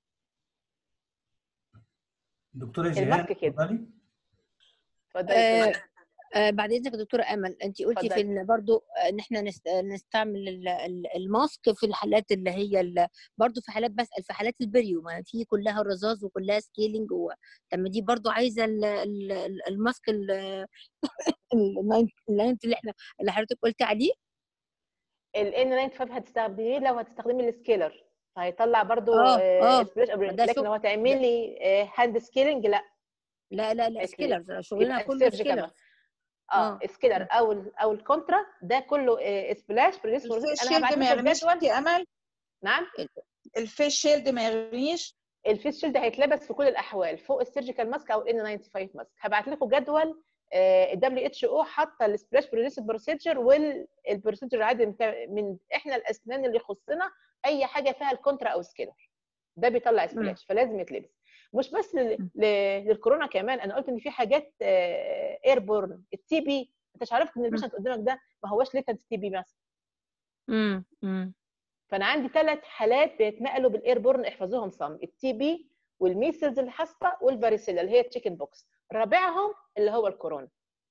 Speaker 2: دكتوره جيهان
Speaker 1: الماسك كده.
Speaker 2: اتفضلي
Speaker 1: اتفضلي يا
Speaker 6: آه
Speaker 1: دكتورة.
Speaker 6: آه بعد اذنك يا دكتوره امل انت قلتي في
Speaker 1: اتفضلي.
Speaker 6: ان برضو آه، ان احنا نست- نستعمل ال- ال- الماسك في الحالات اللي هي ال- برضو في حالات بسال في حالات البريو ما في كلها رذاذ وكلها سكيلينج و... طب ما دي برضو عايزه ال- ال- ال- الماسك ال- ال- اللي اللي احنا اللي حضرتك قلت عليه
Speaker 1: ال N95 هتستخدميه لو هتستخدمي السكيلر فهيطلع برضو
Speaker 6: آه، آه.
Speaker 1: سبلاش
Speaker 6: ما ده
Speaker 1: لكن
Speaker 6: شغل-
Speaker 1: لو هتعملي هاند سكيلنج لا
Speaker 6: لا لا لا
Speaker 1: قالت لي
Speaker 6: سكيلر شغلنا
Speaker 1: يبقى
Speaker 6: كله
Speaker 1: السيرجيكال
Speaker 6: سكيلر
Speaker 1: بس. اه سكيلر او ال- او الكونترا ده كله سبلاش بريديوس
Speaker 3: الفيس
Speaker 1: انا
Speaker 3: شيلد
Speaker 1: هبعت
Speaker 3: ما
Speaker 1: لكم
Speaker 3: يغنيش
Speaker 1: الجدول
Speaker 3: يا أمل
Speaker 1: نعم
Speaker 3: الفيس شيلد ما يغنيش
Speaker 1: الفيس شيلد هيتلبس في كل الاحوال فوق السيرجيكال ماسك او ال N95 ماسك هبعت لكم جدول الدبليو اتش او حاطه السبلاش بريليسد بروسيجر والبروسيجر عادي من, من احنا الاسنان اللي يخصنا اي حاجه فيها الكونترا او سكيلر ده بيطلع سبلاش فلازم يتلبس مش بس لل- ل- للكورونا كمان انا قلت ان في حاجات اير بورن التي بي انت مش عارف ان البيشنت قدامك ده ما هوش ليتنت تي بي مثلا
Speaker 6: امم امم
Speaker 1: فانا عندي ثلاث حالات بيتنقلوا بالاير بورن احفظوهم صم التي بي والميسلز الحصبه والباريسيلا اللي هي التشيكن بوكس رابعهم اللي هو الكورونا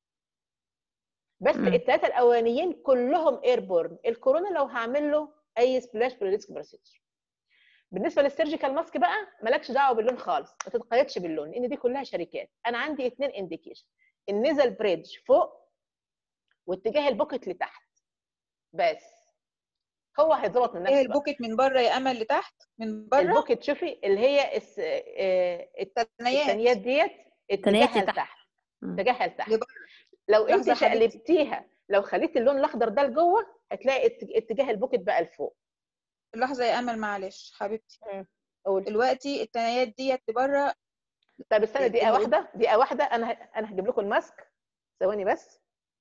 Speaker 1: بس
Speaker 6: مم.
Speaker 1: الثلاثه الاولانيين كلهم اير بورن الكورونا لو هعمل له اي سبلاش بريسك بروسيجر بالنسبه للسيرجيكال ماسك بقى مالكش دعوه باللون خالص ما تتقيدش باللون لان دي كلها شركات انا عندي اثنين انديكيشن النزل بريدج فوق واتجاه البوكت لتحت بس هو هيتظبط من
Speaker 3: ايه
Speaker 1: نفسه بقى.
Speaker 3: البوكت من بره يا امل لتحت من بره
Speaker 1: البوكت شوفي اللي هي الس... آه،
Speaker 3: التنيات
Speaker 1: الثانيات ديت
Speaker 6: الثانيات
Speaker 1: اتجاهها
Speaker 6: لتحت.
Speaker 1: لتحت
Speaker 6: مم.
Speaker 1: اتجاهها لتحت
Speaker 3: لبره.
Speaker 1: لو انت
Speaker 3: لحظة يا حبيبتي.
Speaker 1: شقلبتيها لو خليتي اللون الاخضر ده لجوه هتلاقي ات- اتجاه البوكت بقى لفوق
Speaker 3: لحظه يا امل معلش حبيبتي
Speaker 1: قول
Speaker 3: دلوقتي التنيات ديت لبره
Speaker 1: طب استنى دقيقه
Speaker 3: اللي
Speaker 1: واحده دقيقه واحده انا ه- انا هجيب لكم الماسك ثواني بس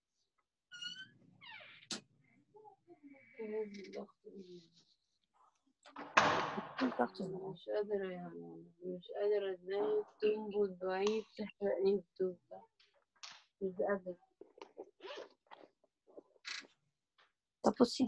Speaker 7: مش قادرة يعني مش قادرة ازاي تنبض ضعيف تحرقني بتوجع مش قادرة
Speaker 6: طب بصي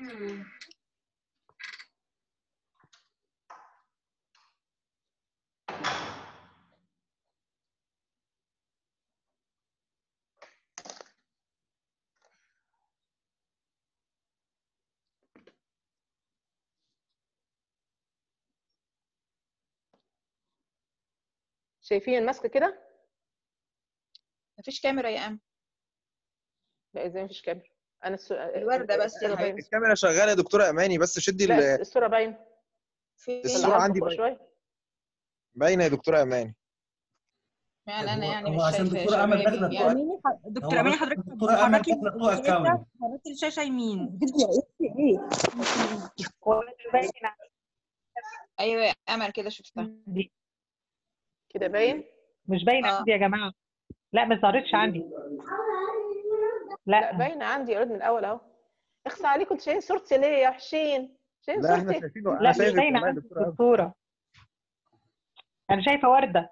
Speaker 1: شايفين الماسك كده
Speaker 3: مفيش كاميرا يا امل
Speaker 1: لا ازاي مفيش كاميرا انا السو...
Speaker 3: الوردة بس يا
Speaker 1: الصورة
Speaker 3: حبيبتي.
Speaker 1: باينة.
Speaker 5: الكاميرا شغاله يا دكتوره اماني بس شدي
Speaker 1: لا
Speaker 5: ال-
Speaker 1: الصوره باينه
Speaker 3: فين
Speaker 5: الصورة
Speaker 1: طلعها
Speaker 5: عندي
Speaker 1: فوق
Speaker 5: باينة.
Speaker 1: شويه
Speaker 5: باينه يا دكتوره اماني
Speaker 3: يعني انا
Speaker 2: هو-
Speaker 3: يعني
Speaker 2: هو
Speaker 3: مش
Speaker 2: عشان
Speaker 3: شايفه يا
Speaker 2: دكتورة أمل
Speaker 3: شبابي
Speaker 2: داخلة
Speaker 3: يعني
Speaker 4: أمينة ح- دكتور
Speaker 2: هو
Speaker 4: أمينة
Speaker 2: بس
Speaker 4: حضرتك
Speaker 2: الدكتورة أمل
Speaker 4: حركي
Speaker 2: داخلة بتوع
Speaker 4: الشاشة
Speaker 2: الكاميرا.
Speaker 4: حركي الشاشة يمين
Speaker 3: ايوه يا امل كده شفتها
Speaker 8: دي
Speaker 1: كده باين
Speaker 8: مش باينه
Speaker 3: آه.
Speaker 8: عندي يا جماعه لا ما ظهرتش عندي
Speaker 1: لا
Speaker 8: لا
Speaker 1: باينه عندي اوريدي من الاول اهو اخصى عليكم انتوا شايفين صورتي ليه يا وحشين شايفين
Speaker 5: لا احنا
Speaker 1: صورتي
Speaker 5: شايفينه
Speaker 8: لا
Speaker 5: انا
Speaker 8: مش
Speaker 5: شايفك
Speaker 8: باينه
Speaker 5: والله يا
Speaker 8: عندي
Speaker 5: دكتوره أمل.
Speaker 8: دكتوره انا شايفه ورده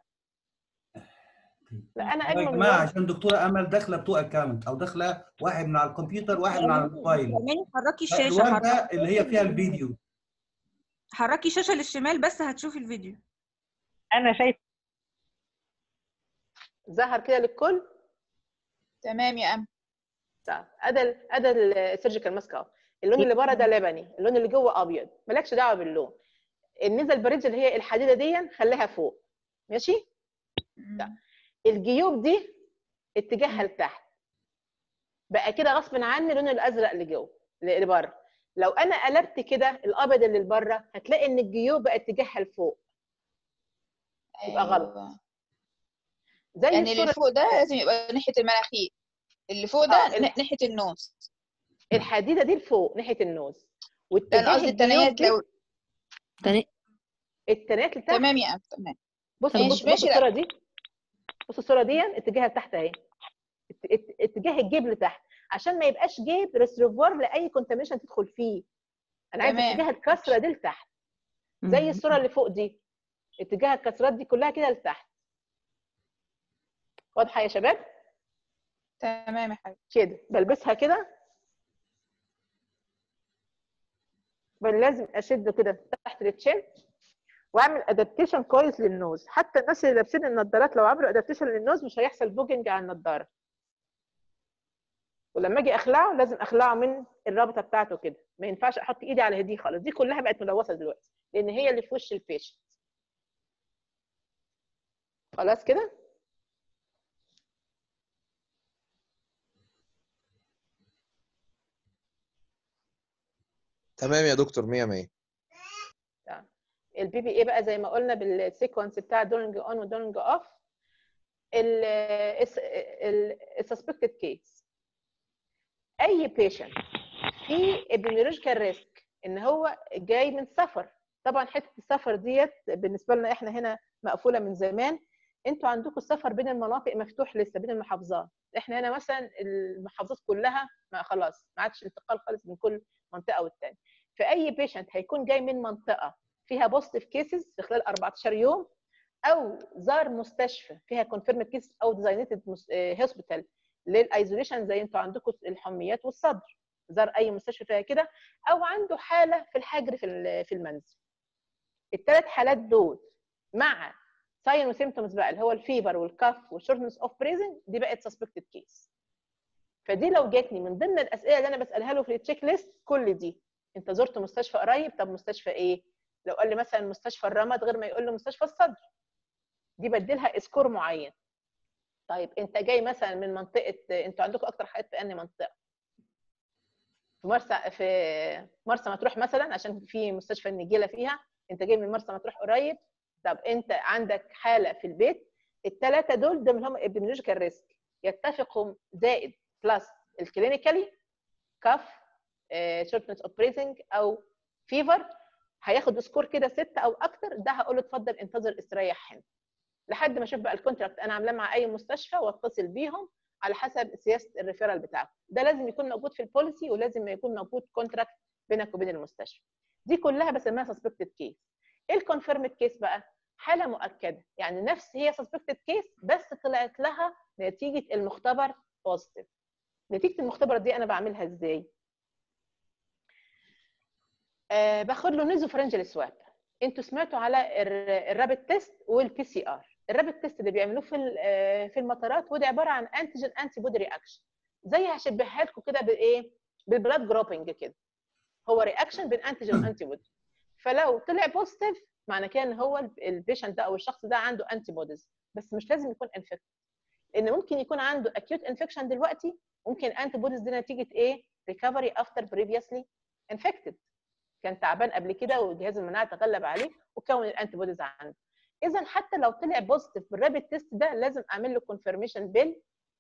Speaker 1: لا انا
Speaker 2: يا
Speaker 1: اجمل من
Speaker 2: جماعه
Speaker 1: ورد.
Speaker 2: عشان دكتوره امل داخله بتوع اكونت او داخله واحد من على الكمبيوتر واحد من على الموبايل
Speaker 4: أمينة حركي الشاشة
Speaker 2: الورده
Speaker 4: حركي
Speaker 2: اللي هي فيها الفيديو
Speaker 4: حركي الشاشة للشمال بس هتشوفي الفيديو
Speaker 8: انا شايفه
Speaker 1: ظهر كده للكل
Speaker 3: تمام يا امل
Speaker 1: طيب ادى ال- ادى السيرجيكال ماسك اهو اللون اللي بره ده لبني اللون اللي جوه ابيض مالكش دعوه باللون النزل بريدج اللي هي الحديده دي خليها فوق ماشي لا. الجيوب دي اتجاهها لتحت بقى كده غصب عني اللون الازرق اللي جوه اللي بره لو انا قلبت كده الابيض اللي بره هتلاقي ان الجيوب بقى اتجاهها لفوق يبقى غلط.
Speaker 3: أيوة.
Speaker 1: زي
Speaker 3: يعني اللي
Speaker 1: الصوره
Speaker 3: فوق ده لازم يبقى ناحيه المناخير اللي فوق ده
Speaker 1: آه، ال-
Speaker 3: نا- ناحيه النوز
Speaker 1: الحديده دي لفوق ناحيه النوز
Speaker 3: ده انا
Speaker 1: واتجاه
Speaker 3: قصدي
Speaker 1: الجيوب
Speaker 3: التنايات
Speaker 1: دي
Speaker 3: لو
Speaker 6: تاني
Speaker 1: التنات لتحت
Speaker 3: تمام يا امل تمام
Speaker 1: بص
Speaker 3: ماشي،
Speaker 1: بص بص
Speaker 3: ماشي، لا.
Speaker 1: الصوره دي بص الصوره دي اتجاهها لتحت اهي ات- ات- اتجاه الجيب لتحت عشان ما يبقاش جيب ريسيرفوار لاي كونتاميشن تدخل فيه انا عايز
Speaker 3: تمام.
Speaker 1: اتجاه الكسره دي لتحت زي الصوره اللي فوق دي اتجاه الكسرات دي كلها كده لتحت واضحه يا شباب
Speaker 3: تمام يا حبيبي
Speaker 1: كده بلبسها كده بل لازم اشده كده تحت التشين واعمل ادابتيشن كويس للنوز حتى الناس اللي لابسين النضارات لو عملوا ادابتيشن للنوز مش هيحصل بوجنج على النضاره ولما اجي اخلعه لازم اخلعه من الرابطه بتاعته كده ما ينفعش احط ايدي على دي خالص دي كلها بقت ملوثه دلوقتي لان هي اللي في وش البيشنت خلاص كده
Speaker 5: تمام يا دكتور 100 100
Speaker 1: البي بي اي بقى زي ما قلنا بالسيكونس بتاع دورنج اون ودورنج اوف السسبكتد كيس اي بيشنت في ابيميولوجيكال ريسك ان هو جاي من سفر طبعا حته السفر ديت بالنسبه لنا احنا هنا مقفوله من زمان انتوا عندكم السفر بين المناطق مفتوح لسه بين المحافظات احنا هنا مثلا المحافظات كلها ما خلاص ما عادش انتقال خالص من كل منطقه والتانيه فاي بيشنت هيكون جاي من منطقه فيها بوزيتيف كيسز في خلال 14 يوم او زار مستشفى فيها كونفيرمد كيس او ديزاينيتد هوسبيتال للايزوليشن زي انتوا عندكم الحميات والصدر زار اي مستشفى فيها كده او عنده حاله في الحجر في ال- في المنزل الثلاث حالات دول مع ساين وسيمتومز بقى اللي هو الفيبر والكف والشورتنس اوف بريزن دي بقت سسبكتد كيس فدي لو جاتني من ضمن الاسئله اللي انا بسالها له في التشيك ليست كل دي انت زرت مستشفى قريب طب مستشفى ايه لو قال لي مثلا مستشفى الرمد غير ما يقول له مستشفى الصدر دي بديلها سكور معين طيب انت جاي مثلا من منطقه انتوا عندكم اكتر حالات في انهي منطقه في مرسى في مرسى مطروح مثلا عشان في مستشفى النجيله فيها انت جاي من مرسى مطروح قريب طب انت عندك حاله في البيت الثلاثه دول دول هم ابيديميولوجيكال ريسك يتفقوا زائد بلس الكلينيكالي كف شورتنس اوف بريزنج او فيفر هياخد سكور كده ستة او اكتر ده هقول له اتفضل انتظر استريح هنا لحد ما اشوف بقى الكونتراكت انا عاملاه مع اي مستشفى واتصل بيهم على حسب سياسه الريفيرال بتاعته ده لازم يكون موجود في البوليسي ولازم يكون موجود كونتراكت بينك وبين المستشفى دي كلها بسميها سسبكتد كيس ايه الكونفيرمد كيس بقى حاله مؤكده يعني نفس هي سسبكتد كيس بس طلعت لها نتيجه المختبر بوزيتيف نتيجه المختبر دي انا بعملها ازاي آه باخد له نيزوفرنجل سواب انتوا سمعتوا على الرابid تيست والبي سي ار الرابid تيست اللي بيعملوه في ال- آه، في المطارات ودي عباره عن انتيجين انتي بودي رياكشن زي هشبهها لكم كده بايه بالبلاد جروبنج كده هو رياكشن بين انتيجين وانتي بودي فلو طلع بوزيتيف معنى كده ان هو البيشنت ده او الشخص ده عنده انتي بوديز بس مش لازم يكون انفكت لان ممكن يكون عنده اكيوت انفكشن دلوقتي ممكن انتي بوديز دي نتيجه ايه ريكفري افتر بريفيسلي انفكتد كان تعبان قبل كده وجهاز المناعه تغلب عليه وكون الانتي بوديز عنده اذا حتى لو طلع بوزيتيف بالرابid تيست ده لازم اعمل له كونفirmation بال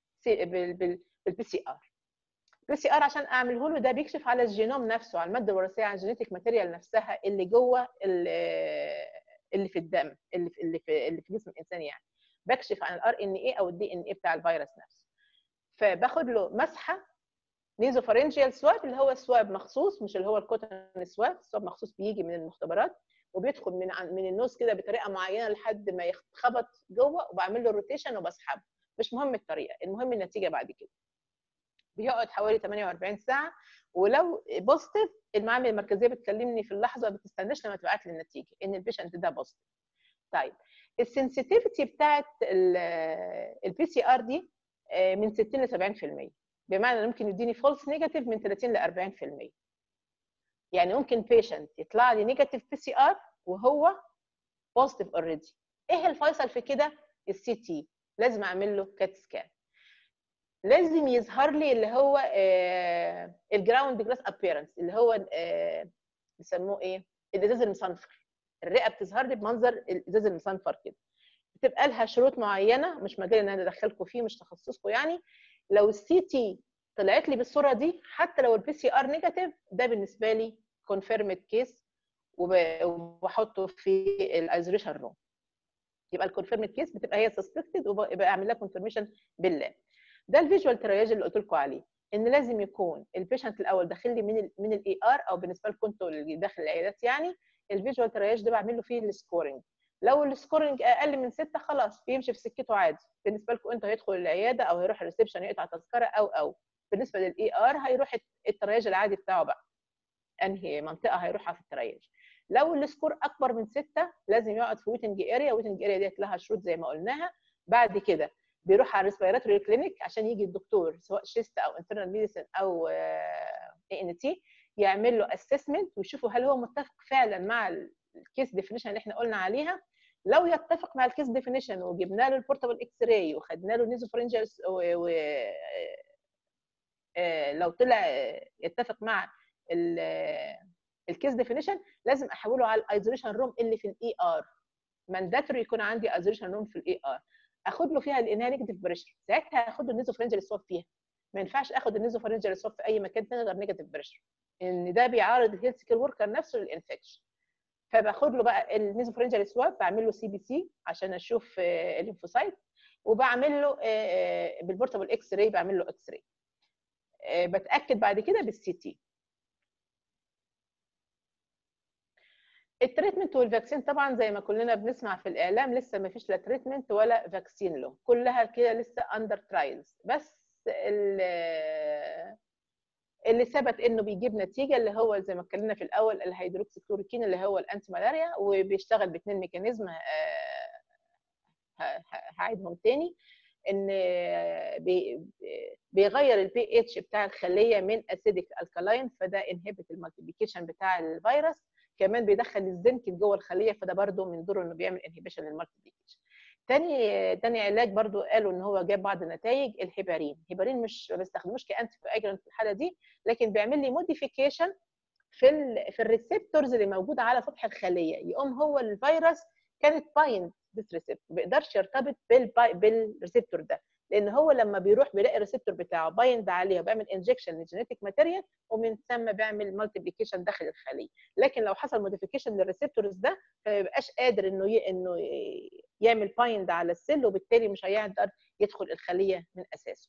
Speaker 1: بالبي سي ار البي سي ار عشان اعمله له ده بيكشف على الجينوم نفسه على الماده الوراثيه على الجينيتك ماتيريال نفسها اللي جوه ال- اللي في الدم اللي في اللي في, اللي في جسم الانسان يعني بكشف عن الار ان اي او الدي ان اي بتاع الفيروس نفسه فباخد له مسحه نيزوفارنجيال سواب اللي هو سواب مخصوص مش اللي هو الكوتون سواب سواب مخصوص بيجي من المختبرات وبيدخل من عن- من النوز كده بطريقه معينه لحد ما يتخبط جوه وبعمل له روتيشن وبسحبه مش مهم الطريقه المهم النتيجه بعد كده بيقعد حوالي 48 ساعه ولو بوزيتيف المعامل المركزيه بتكلمني في اللحظه ما بتستناش لما تبعت لي النتيجه ان البيشنت ده بوزيتيف طيب السنسيتيفيتي بتاعت البي سي ار دي آه، من 60 ل 70% بمعنى إنه ممكن يديني فولس نيجاتيف من 30 ل 40% يعني ممكن بيشنت يطلع لي نيجاتيف بي سي ار وهو بوزيتيف اوريدي ايه الفيصل في كده السي تي لازم اعمل له كات سكان لازم يظهر لي اللي هو الجراوند جلاس ابييرنس اللي هو آه، بيسموه ايه الازاز المصنفر الرئه بتظهر لي بمنظر الازاز المصنفر كده بتبقى لها شروط معينه مش مجال ان انا ادخلكم فيه مش تخصصكم يعني لو السي تي طلعت لي بالصوره دي حتى لو البي سي ار نيجاتيف ده بالنسبه لي كونفيرمد كيس وبحطه في الايزوليشن روم يبقى الكونفيرمد كيس بتبقى هي سسبكتد ويبقى اعمل لها كونفيرميشن بالله ده الفيجوال ترياج اللي قلت لكم عليه ان لازم يكون البيشنت الاول داخل لي من ال من الاي ار او بالنسبه لكم انتوا اللي داخل العيادات يعني الفيجوال ترياج ده بعمل له فيه السكورنج لو السكورنج اقل من ستة خلاص بيمشي في سكته عادي بالنسبه لكم انتوا هيدخل العياده او هيروح الريسبشن يقطع تذكره او او بالنسبه للاي ار هيروح الترياج العادي بتاعه بقى انهي منطقه هيروحها في التريج لو السكور اكبر من ستة لازم يقعد في ويتنج اريا ويتنج اريا ديت لها شروط زي ما قلناها بعد كده بيروح على الريسبيراتوري كلينيك عشان يجي الدكتور سواء شيست او انترنال ميديسن او اي ان تي يعمل له اسسمنت ويشوفوا هل هو متفق فعلا مع الكيس ديفينيشن اللي احنا قلنا عليها لو يتفق مع الكيس ديفينيشن وجبنا له البورتابل اكس راي وخدنا له نيزوفرنجل و... و... آه، لو طلع آه، يتفق مع الكيس ديفينيشن لازم احوله على الايزوليشن روم اللي في الاي ار مانداتوري يكون عندي ايزوليشن روم في الاي ار اخد له فيها لانها نيجاتيف بريشر ساعتها هاخد النيزوفرنجل سواب فيها ما ينفعش اخد النيزوفرنجل سواب في اي مكان ثاني غير نيجاتيف بريشر ان ده بيعارض الهيلث كير وركر نفسه للانفكشن فباخد له بقى النيزوفرنجال سواب بعمل له سي بي سي عشان اشوف آه، الليمفوسايت وبعمل له آه، آه، بالبورتابل اكس راي بعمل له اكس راي آه، بتاكد بعد كده بالسي تي التريتمنت والفاكسين طبعا زي ما كلنا بنسمع في الاعلام لسه ما فيش لا تريتمنت ولا فاكسين له كلها كده لسه اندر ترايلز بس ال- اللي ثبت انه بيجيب نتيجه اللي هو زي ما اتكلمنا في الاول الهيدروكسيكلوروكين اللي هو الانتي ملاريا وبيشتغل باثنين ميكانيزم آه، ه- ه- هعيدهم تاني ان بي- بيغير البي اتش بتاع الخليه من اسيدك الكالاين فده انهبت المالتيبيكيشن بتاع الفيروس كمان بيدخل الزنك جوه الخليه فده برضو من دوره انه بيعمل انهبيشن للمالتيبيكيشن تاني تاني علاج برضو قالوا ان هو جاب بعض النتائج الهيبارين الهيبارين مش ما بستخدموش كانتي كواجرانت في الحاله دي لكن بيعمل لي موديفيكيشن في ال في الريسبتورز اللي موجوده على سطح الخليه يقوم هو الفيروس كانت بايند ذس ريسبتور ما بيقدرش يرتبط بالباي بالريسبتور ده لان هو لما بيروح بيلاقي الريسبتور بتاعه بايند عليه وبيعمل انجكشن للجينيتيك ماتيريال ومن ثم بيعمل مالتيبليكيشن داخل الخليه لكن لو حصل موديفيكيشن للريسبتورز ده فما بيبقاش قادر انه ي... انه ي- يعمل بايند على السيل وبالتالي مش هيقدر يدخل الخليه من اساسه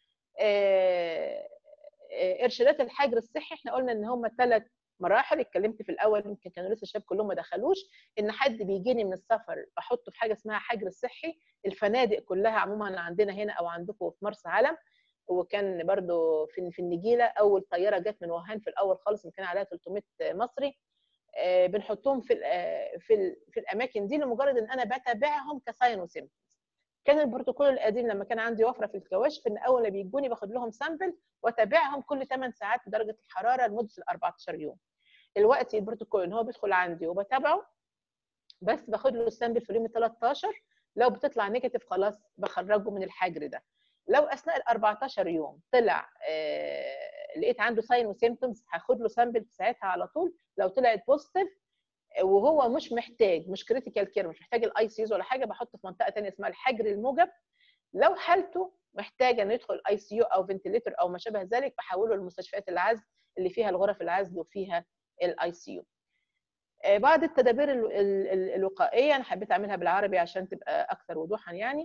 Speaker 1: آه، آه، ارشادات الحجر الصحي احنا قلنا ان هم ثلاث مراحل اتكلمت في الاول يمكن كانوا لسه الشباب كلهم ما دخلوش ان حد بيجيني من السفر بحطه في حاجه اسمها حجر الصحي الفنادق كلها عموما عندنا هنا او عندكم في مرسى علم وكان برضو في في النجيله اول طياره جت من وهان في الاول خالص كان عليها 300 مصري آه، بنحطهم في ال- آه، في ال- في الاماكن دي لمجرد ان انا بتابعهم كساين وسيمبتومز كان البروتوكول القديم لما كان عندي وفره في الكواشف ان اول ما بيجوني باخد لهم سامبل واتابعهم كل 8 ساعات بدرجه الحراره لمده ال 14 يوم دلوقتي البروتوكول ان هو بيدخل عندي وبتابعه بس باخد له السامبل في اليوم ال 13 لو بتطلع نيجاتيف خلاص بخرجه من الحجر ده لو اثناء ال 14 يوم طلع آه لقيت عنده ساين وسيمتومز هاخد له سامبل في ساعتها على طول لو طلعت بوزيتيف وهو مش محتاج مش كريتيكال كير مش محتاج الاي سيز ولا حاجه بحطه في منطقه ثانيه اسمها الحجر الموجب لو حالته محتاجه انه يدخل اي سي يو او فنتليتر او ما شابه ذلك بحوله لمستشفيات العزل اللي فيها الغرف العزل وفيها الاي سي يو بعض التدابير ال- ال- ال- الوقائيه انا حبيت اعملها بالعربي عشان تبقى اكثر وضوحا يعني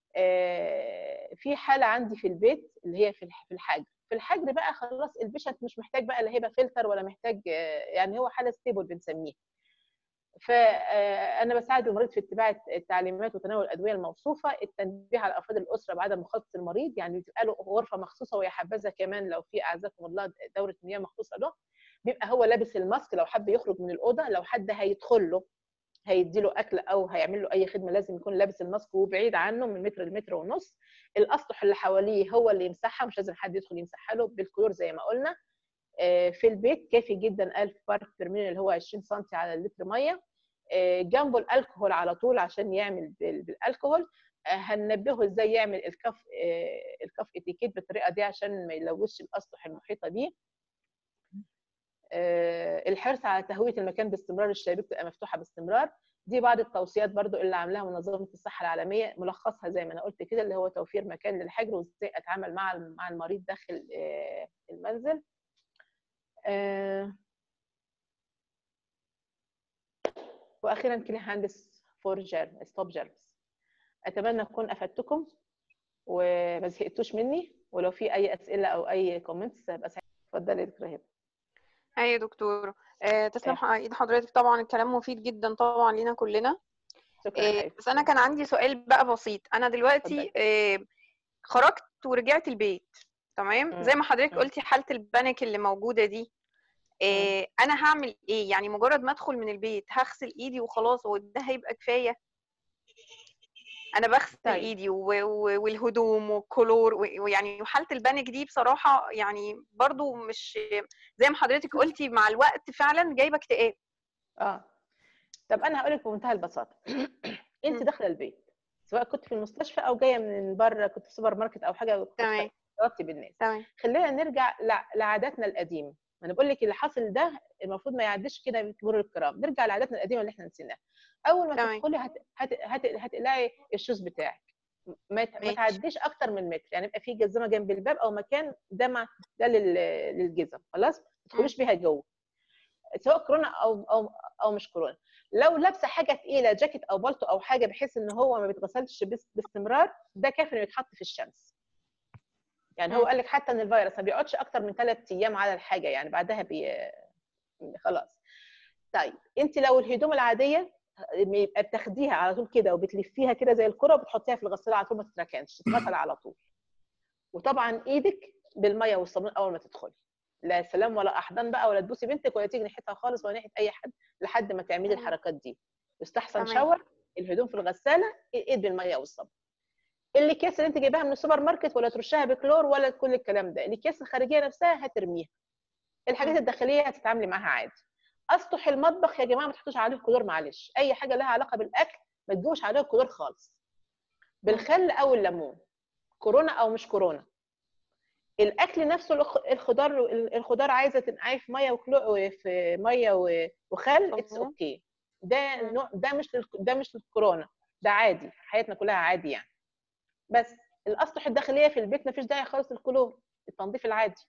Speaker 1: آه، في حاله عندي في البيت اللي هي في الح- في الحجر في الحجر بقى خلاص البيشنت مش محتاج بقى لا هيبقى فلتر ولا محتاج آه، يعني هو حاله ستيبل بنسميها فانا بساعد المريض في اتباع التعليمات وتناول الادويه الموصوفه التنبيه على افراد الاسره بعدم مخالطه المريض يعني بتبقى له غرفه مخصوصه ويا حبذا كمان لو في اعزكم الله دوره مياه مخصوصه له بيبقى هو لابس الماسك لو حب يخرج من الاوضه لو حد هيدخل له هيدي له اكل او هيعمل له اي خدمه لازم يكون لابس الماسك وبعيد عنه من متر لمتر ونص الاسطح اللي حواليه هو اللي يمسحها مش لازم حد يدخل يمسحها له بالكلور زي ما قلنا آه، في البيت كافي جدا 1000 بارت بير مليون اللي هو 20 سم على اللتر ميه آه، جنبه الكحول على طول عشان يعمل بال- بالالكحول آه، هننبهه ازاي يعمل الكف آه، الكف اتيكيت بالطريقه دي عشان ما يلوثش الاسطح المحيطه بيه آه، الحرص على تهويه المكان باستمرار الشبابيك تبقى مفتوحه باستمرار دي بعض التوصيات برضو اللي عاملاها منظمه الصحه العالميه ملخصها زي ما انا قلت كده اللي هو توفير مكان للحجر وازاي اتعامل مع مع المريض داخل آه، المنزل آه، واخيرا كلي هاندس فور جيرم ستوب جيرمز اتمنى اكون افدتكم وما زهقتوش مني ولو في اي اسئله او اي كومنتس هبقى سعيده اتفضلي يا دكتوره هبه
Speaker 9: ايوه يا دكتورة آه، تسلم ح- ايد حضرتك طبعا الكلام مفيد جدا طبعا لينا كلنا
Speaker 1: شكرا يا
Speaker 9: آه،
Speaker 1: حبيبتي
Speaker 9: بس انا كان عندي سؤال بقى بسيط انا دلوقتي آه، خرجت ورجعت البيت تمام
Speaker 1: مم.
Speaker 9: زي ما حضرتك
Speaker 1: مم.
Speaker 9: قلتي حالة البانيك اللي موجودة دي آه، انا هعمل ايه يعني مجرد ما ادخل من البيت هغسل ايدي وخلاص وده هيبقى كفاية انا بغسل
Speaker 1: طيب.
Speaker 9: ايدي و- و- والهدوم والكلور و- ويعني وحالة البانيك دي بصراحة يعني برضو مش زي ما حضرتك قلتي مع الوقت فعلا جايبة اكتئاب
Speaker 1: اه طب انا هقول لك بمنتهى البساطه انت
Speaker 9: مم.
Speaker 1: داخله البيت سواء كنت في المستشفى او جايه من بره كنت في سوبر ماركت او حاجه
Speaker 9: تمام
Speaker 1: غطي بالناس
Speaker 9: تمام
Speaker 1: خلينا نرجع لع- لعاداتنا القديمه ما انا بقول لك اللي حاصل ده المفروض ما يعديش كده بمرور الكرام نرجع لعاداتنا القديمه اللي احنا نسيناها اول ما
Speaker 9: تمام.
Speaker 1: تدخلي هت... هت... هت... هتقلعي الشوز بتاعك ما, ت... ما
Speaker 9: ماشي.
Speaker 1: تعديش اكتر من متر يعني يبقى في جزمه جنب الباب او مكان ده مع ده لل... للجزم خلاص ما تدخليش بيها جوه سواء كورونا او او او مش كورونا لو لابسه حاجه تقيله جاكيت او بالطو او حاجه بحيث ان هو ما بيتغسلش بس- باستمرار ده كافي انه يتحط في الشمس يعني هو
Speaker 9: مم.
Speaker 1: قال لك حتى ان الفيروس ما بيقعدش اكتر من ثلاث ايام على الحاجه يعني بعدها بي خلاص طيب انت لو الهدوم العاديه يبقى بتاخديها على طول كده وبتلفيها كده زي الكره وبتحطيها في الغساله على طول ما تتركنش تتغسل على طول وطبعا ايدك بالميه والصابون اول ما تدخلي لا سلام ولا احضان بقى ولا تبوسي بنتك ولا تيجي ناحيتها خالص ولا ناحيه اي حد لحد ما تعملي
Speaker 9: مم.
Speaker 1: الحركات دي يستحسن
Speaker 9: تمام.
Speaker 1: شاور الهدوم في الغساله ايد بالميه والصابون الاكياس اللي انت جايباها من السوبر ماركت ولا ترشها بكلور ولا كل الكلام ده الاكياس الخارجيه نفسها هترميها الحاجات
Speaker 9: مم.
Speaker 1: الداخليه هتتعاملي معاها عادي اسطح المطبخ يا جماعه ما تحطوش عليه كلور معلش اي حاجه لها علاقه بالاكل ما تجوش عليه كلور خالص بالخل او الليمون كورونا او مش كورونا الاكل نفسه الخ- الخضار الخضار عايزه تنقعيه في ميه وكلو في ميه و- وخل اتس
Speaker 9: مظبوط.
Speaker 1: اوكي ده
Speaker 9: مم.
Speaker 1: نوع ده مش للك- ده مش للكورونا ده عادي حياتنا كلها عادي يعني بس الاسطح الداخليه في البيت ما فيش داعي خالص للكلور التنظيف العادي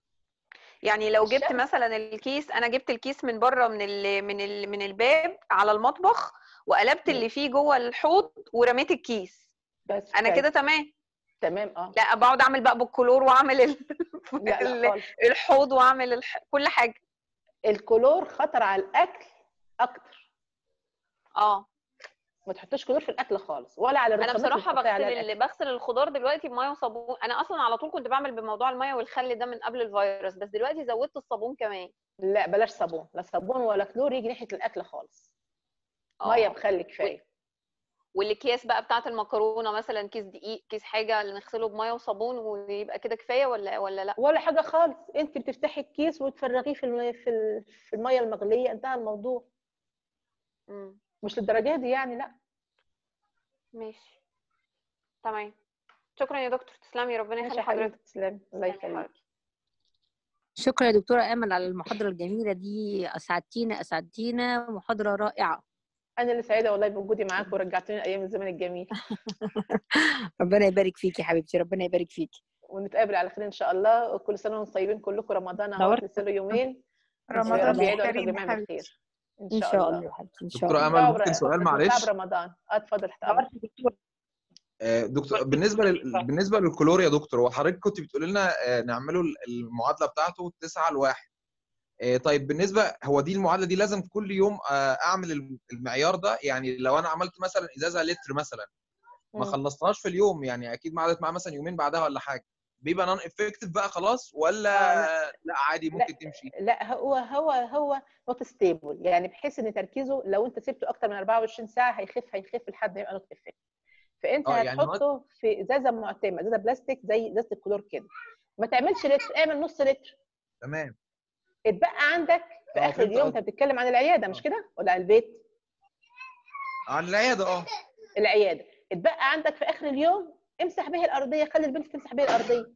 Speaker 9: يعني لو جبت
Speaker 1: الشمس.
Speaker 9: مثلا الكيس انا جبت الكيس من بره من ال من ال من الباب على المطبخ وقلبت
Speaker 1: مم.
Speaker 9: اللي فيه جوه الحوض ورميت الكيس
Speaker 1: بس
Speaker 9: انا
Speaker 1: كفاية.
Speaker 9: كده تمام
Speaker 1: تمام اه
Speaker 9: لا بقعد اعمل بقى بالكلور واعمل ال...
Speaker 1: لا
Speaker 9: ال-
Speaker 1: لا خالص
Speaker 9: الحوض واعمل الح... كل حاجه
Speaker 1: الكلور خطر على الاكل اكتر
Speaker 9: اه
Speaker 1: ما تحطوش كلور في الاكل خالص ولا على
Speaker 9: انا
Speaker 1: الرخامات اللي
Speaker 9: بصراحه
Speaker 1: بتحطيها
Speaker 9: بغسل
Speaker 1: عليها
Speaker 9: ال...
Speaker 1: الاكل
Speaker 9: بغسل الخضار دلوقتي بميه وصابون انا اصلا على طول كنت بعمل بموضوع الميه والخل ده من قبل الفيروس بس دلوقتي زودت الصابون كمان
Speaker 1: لا بلاش صابون لا صابون ولا كلور يجي ناحيه الاكل خالص ميه
Speaker 9: اه
Speaker 1: بخل كفايه
Speaker 9: والاكياس بقى بتاعه المكرونه مثلا كيس دقيق كيس حاجه اللي نغسله بميه وصابون ويبقى كده كفايه ولا ولا لا
Speaker 1: ولا حاجه خالص انت بتفتحي الكيس وتفرغيه في الم... في ال... في الميه المغليه انتهى الموضوع
Speaker 9: مم.
Speaker 1: مش للدرجه دي يعني لا
Speaker 9: ماشي تمام شكرا يا دكتور تسلمي ربنا
Speaker 1: ماشي
Speaker 9: يخلي
Speaker 1: يا حبيبتي
Speaker 9: حضرتك
Speaker 1: تسلمي الله
Speaker 9: تسلمي يا
Speaker 1: يخليك
Speaker 9: حبيبتي.
Speaker 6: شكرا يا دكتورة آمل على المحاضرة الجميلة دي أسعدتينا أسعدتينا محاضرة رائعة
Speaker 1: انا اللي سعيده والله بوجودي معاك ورجعتوني ايام الزمن الجميل
Speaker 6: ربنا يبارك فيكي يا حبيبتي ربنا يبارك فيكي
Speaker 1: ونتقابل على خير ان شاء الله وكل سنه وانتم طيبين كلكم رمضان اهو
Speaker 8: نورت.
Speaker 1: لسه له يومين يا
Speaker 10: رمضان
Speaker 1: رب يعيد عليكم
Speaker 10: كريم
Speaker 1: جميعا
Speaker 10: حبيبتي
Speaker 1: بالخير ان
Speaker 6: إن
Speaker 1: شاء
Speaker 6: شاء
Speaker 1: الله
Speaker 6: الله يا حبيبتي إن شاء
Speaker 5: دكتورة
Speaker 6: الله
Speaker 5: امل
Speaker 1: دكتورة
Speaker 5: ممكن سؤال
Speaker 1: متعب
Speaker 5: معلش
Speaker 1: رمضان اه اتفضل تحت امرك
Speaker 8: نورت يا دكتور
Speaker 5: آه، دكتور بالنسبه لل... بالنسبه للكلور يا دكتور هو حضرتك كنت بتقول لنا آه، نعمله المعادله بتاعته 9 لواحد آه، طيب بالنسبه هو دي المعادله دي لازم كل يوم آه، اعمل الم- المعيار ده يعني لو انا عملت مثلا ازازه لتر مثلا ما
Speaker 1: مم.
Speaker 5: خلصتهاش في اليوم يعني اكيد ما قعدت معاه مثلا يومين بعدها ولا حاجه بيبقى نون افكتيف بقى خلاص ولا
Speaker 1: آه،
Speaker 5: لا عادي
Speaker 1: لا
Speaker 5: ممكن تمشي
Speaker 1: لا هو هو هو نوت ستيبل يعني بحيث ان تركيزه لو انت سبته اكتر من 24 ساعه هيخف هيخف لحد ما يبقى نوت افكت فانت
Speaker 5: اه يعني هو-
Speaker 1: هتحطه في ازازه معتمه ازازه بلاستيك زي ازازه الكلور كده ما تعملش لتر اعمل نص لتر
Speaker 5: تمام
Speaker 1: اتبقى عندك في
Speaker 5: اه
Speaker 1: اخر
Speaker 5: فهمت
Speaker 1: اليوم انت
Speaker 5: قصدك
Speaker 1: بتتكلم عن العياده مش
Speaker 5: اه
Speaker 1: كده ولا عن البيت
Speaker 5: عن العياده اه
Speaker 1: العياده اتبقى عندك في اخر اليوم امسح به الارضيه خلي البنت تمسح به الارضيه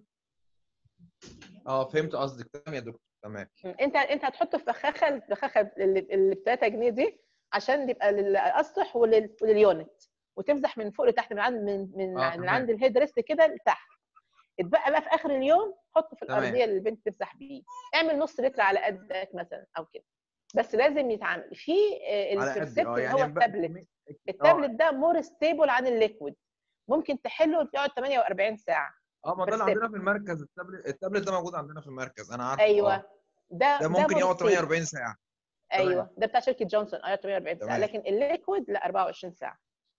Speaker 5: اه فهمت قصدك تمام يا دكتور تمام
Speaker 1: انت انت هتحطه في بخاخه البخاخه اللي اللي ب 3 جنيه دي عشان يبقى للاسطح ولل- ولليونت وتمسح من فوق لتحت من عند من من,
Speaker 5: اه
Speaker 1: من عند
Speaker 5: تمام
Speaker 1: الهيد ريست كده لتحت اتبقى بقى في اخر اليوم حطه في
Speaker 5: تمام
Speaker 1: الارضيه اللي البنت تمسح بيه اعمل نص لتر على قدك مثلا او كده بس لازم يتعمل في آه،
Speaker 5: على قد
Speaker 1: البرسبت
Speaker 5: اه
Speaker 1: اللي
Speaker 5: يعني
Speaker 1: هو
Speaker 5: بقى
Speaker 1: التابلت
Speaker 5: كمية- اه
Speaker 1: التابلت ده مور ستيبل عن الليكويد ممكن تحله يقعد 48 ساعه
Speaker 5: اه ما ده اللي
Speaker 1: برسبت
Speaker 5: عندنا في المركز التابلت التابلت ده موجود عندنا في المركز انا عارفه
Speaker 1: ايوه
Speaker 5: اه
Speaker 1: ده
Speaker 5: ده
Speaker 1: ده
Speaker 5: ممكن
Speaker 1: مور
Speaker 5: يقعد
Speaker 1: ستيبل
Speaker 5: 48 ساعه تمام
Speaker 1: ايوه ده بتاع شركه جونسون اه 48 ساعه
Speaker 5: تمام
Speaker 1: لكن الليكويد لا 24 ساعه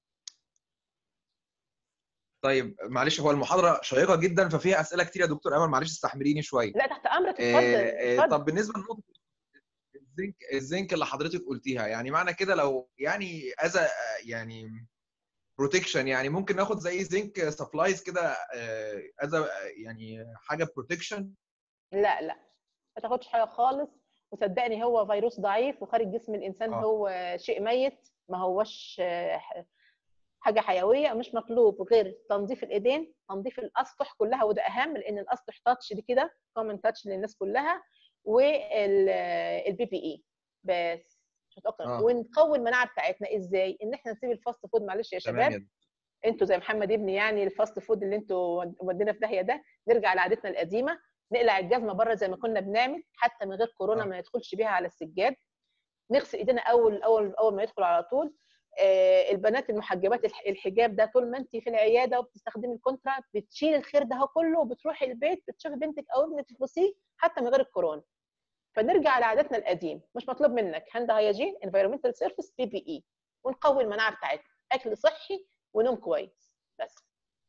Speaker 5: طيب معلش هو المحاضره شيقه جدا ففيها اسئله كتير يا دكتور امل معلش استحمليني شويه
Speaker 1: لا تحت امرك اتفضل
Speaker 5: آه، آه،
Speaker 1: اتفضل
Speaker 5: طب بالنسبه لنقطه الزنك الزنك اللي حضرتك قلتيها يعني معنى كده لو يعني از يعني بروتكشن يعني ممكن ناخد زي زنك سبلايز كده از يعني حاجه بروتكشن
Speaker 1: لا لا ما تاخدش حاجه خالص وصدقني هو فيروس ضعيف وخارج جسم الانسان
Speaker 5: اه
Speaker 1: هو شيء ميت ما هوش آه، ح- حاجه حيويه مش مطلوب غير تنظيف الايدين تنظيف الاسطح كلها وده اهم لان الاسطح تاتش دي كده كومن تاتش للناس كلها والبي بي اي بس مش اكتر
Speaker 5: اه
Speaker 1: ونقوي المناعه بتاعتنا ازاي ان احنا نسيب الفاست فود معلش يا
Speaker 5: تمام يا
Speaker 1: شباب
Speaker 5: دكتور
Speaker 1: انتوا زي محمد ابني يعني الفاست فود اللي انتوا ودينا في داهيه ده نرجع لعادتنا القديمه نقلع الجزمه بره زي ما كنا بنعمل حتى من غير كورونا
Speaker 2: آه.
Speaker 1: ما ندخلش بيها على السجاد نغسل ايدينا اول اول اول ما ندخل على طول آه، البنات المحجبات الح- الحجاب ده طول ما انت في العياده وبتستخدمي الكونترا بتشيل الخير ده هو كله وبتروحي البيت بتشوفي بنتك او ابنك تبصيه حتى من غير الكورونا فنرجع لعاداتنا القديم مش مطلوب منك هاند هايجين انفيرمنتال سيرفيس بي بي اي ونقوي المناعه بتاعتنا اكل صحي ونوم كويس بس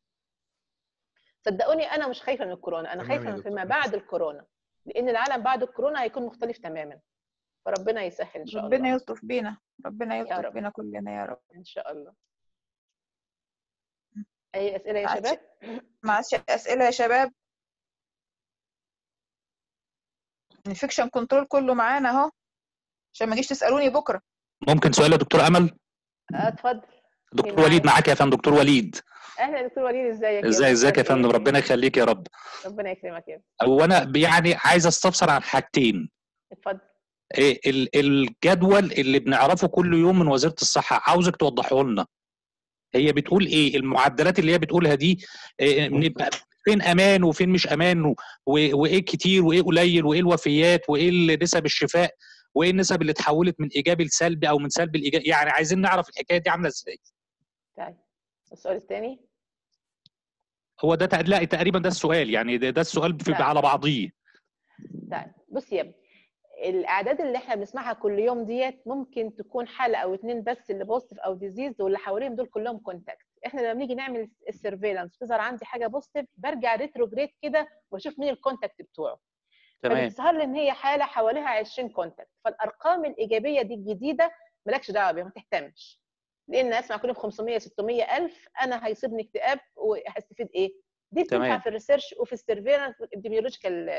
Speaker 1: صدقوني انا مش خايفه من الكورونا انا
Speaker 2: تمام يا
Speaker 1: خايفه من
Speaker 2: دكتور.
Speaker 1: فيما بعد الكورونا لان العالم بعد الكورونا هيكون مختلف تماما فربنا يسهل ان شاء
Speaker 3: ربنا
Speaker 1: الله
Speaker 3: يلطف بينا ربنا
Speaker 1: يا
Speaker 3: يلطف
Speaker 1: رب.
Speaker 3: بينا كلنا يا رب
Speaker 1: ان شاء الله اي اسئله يا
Speaker 3: معلش.
Speaker 1: شباب
Speaker 3: معلش اسئله يا شباب انفكشن كنترول كله معانا اهو عشان ما تجيش تسالوني بكره
Speaker 10: ممكن سؤال يا دكتور امل
Speaker 1: آه، اتفضل
Speaker 10: دكتور
Speaker 1: معاك.
Speaker 10: وليد معاك يا فندم دكتور وليد
Speaker 1: اهلا يا دكتور وليد ازيك يا
Speaker 10: ازاي ازيك يا
Speaker 1: أخبارك
Speaker 10: فندم
Speaker 1: إيه؟
Speaker 10: ربنا يخليك يا رب
Speaker 1: ربنا يكرمك يا ابني.
Speaker 10: وانا يعني عايز استفسر عن حاجتين
Speaker 1: اتفضل
Speaker 10: إيه ال- الجدول اللي بنعرفه كل يوم من وزاره الصحه عاوزك توضحه لنا هي بتقول ايه المعدلات اللي هي بتقولها دي إيه نبقى فين امان وفين مش امان و- و- وايه كتير وايه قليل وايه الوفيات وايه نسب الشفاء وايه النسب اللي اتحولت من ايجابي لسلبي او من سلبي لايجابي يعني عايزين نعرف الحكايه دي عامله ازاي
Speaker 1: طيب السؤال الثاني
Speaker 10: هو ده تق- لا تقريبا ده السؤال يعني ده, ده السؤال في
Speaker 1: لا.
Speaker 10: على بعضيه
Speaker 1: طيب بص يا ابني الاعداد اللي احنا بنسمعها كل يوم ديت ممكن تكون حاله او اتنين بس اللي بوزيتيف او ديزيز واللي حواليهم دول كلهم كونتاكت احنا لما بنيجي نعمل السيرفيلانس تظهر عندي حاجه بوزيتيف برجع ريتروجريد كده واشوف مين الكونتاكت بتوعه
Speaker 10: تمام
Speaker 1: فبتظهر لي ان هي حاله حواليها 20 كونتاكت فالارقام الايجابيه دي الجديده مالكش دعوه بيها ما تهتمش لان اسمع كل يوم 500 600 الف انا هيصيبني اكتئاب وهستفيد ايه دي بتنفع
Speaker 10: تمام.
Speaker 1: في الريسيرش وفي السيرفيلانس والابيديميولوجيكال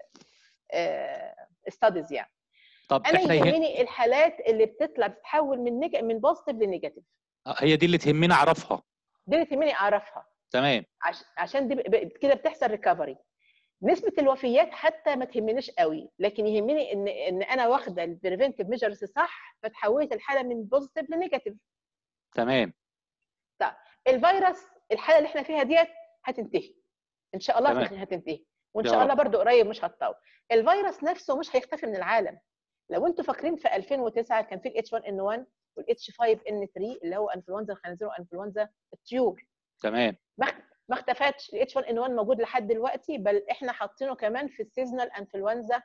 Speaker 1: ستاديز يعني
Speaker 10: طب
Speaker 1: انا
Speaker 10: احنا يه...
Speaker 1: يهمني الحالات اللي بتطلع بتتحول من نيج... من بوزيتيف لنيجاتيف
Speaker 10: هي دي اللي تهمنا اعرفها
Speaker 1: دي اللي تهمني اعرفها
Speaker 10: تمام
Speaker 1: عش... عشان دي ب... ب- كده بتحصل ريكفري نسبه الوفيات حتى ما تهمنيش قوي لكن يهمني ان ان انا واخده البريفنتيف ميجرز صح فتحولت الحاله من بوزيتيف لنيجاتيف
Speaker 10: تمام
Speaker 1: الفيروس الحاله اللي احنا فيها ديت هتنتهي ان شاء الله
Speaker 10: تمام.
Speaker 1: هتنتهي وان
Speaker 10: يا
Speaker 1: شاء الله
Speaker 10: رب.
Speaker 1: برضو قريب مش هتطول الفيروس نفسه مش هيختفي من العالم لو انتوا فاكرين في 2009 كان في الاتش 1 ان 1 والاتش 5 ان 3 اللي هو انفلونزا الخنازير وانفلونزا الطيور
Speaker 10: تمام
Speaker 1: ما ما اختفتش الاتش 1 ان 1 موجود لحد دلوقتي بل احنا حاطينه كمان في السيزونال انفلونزا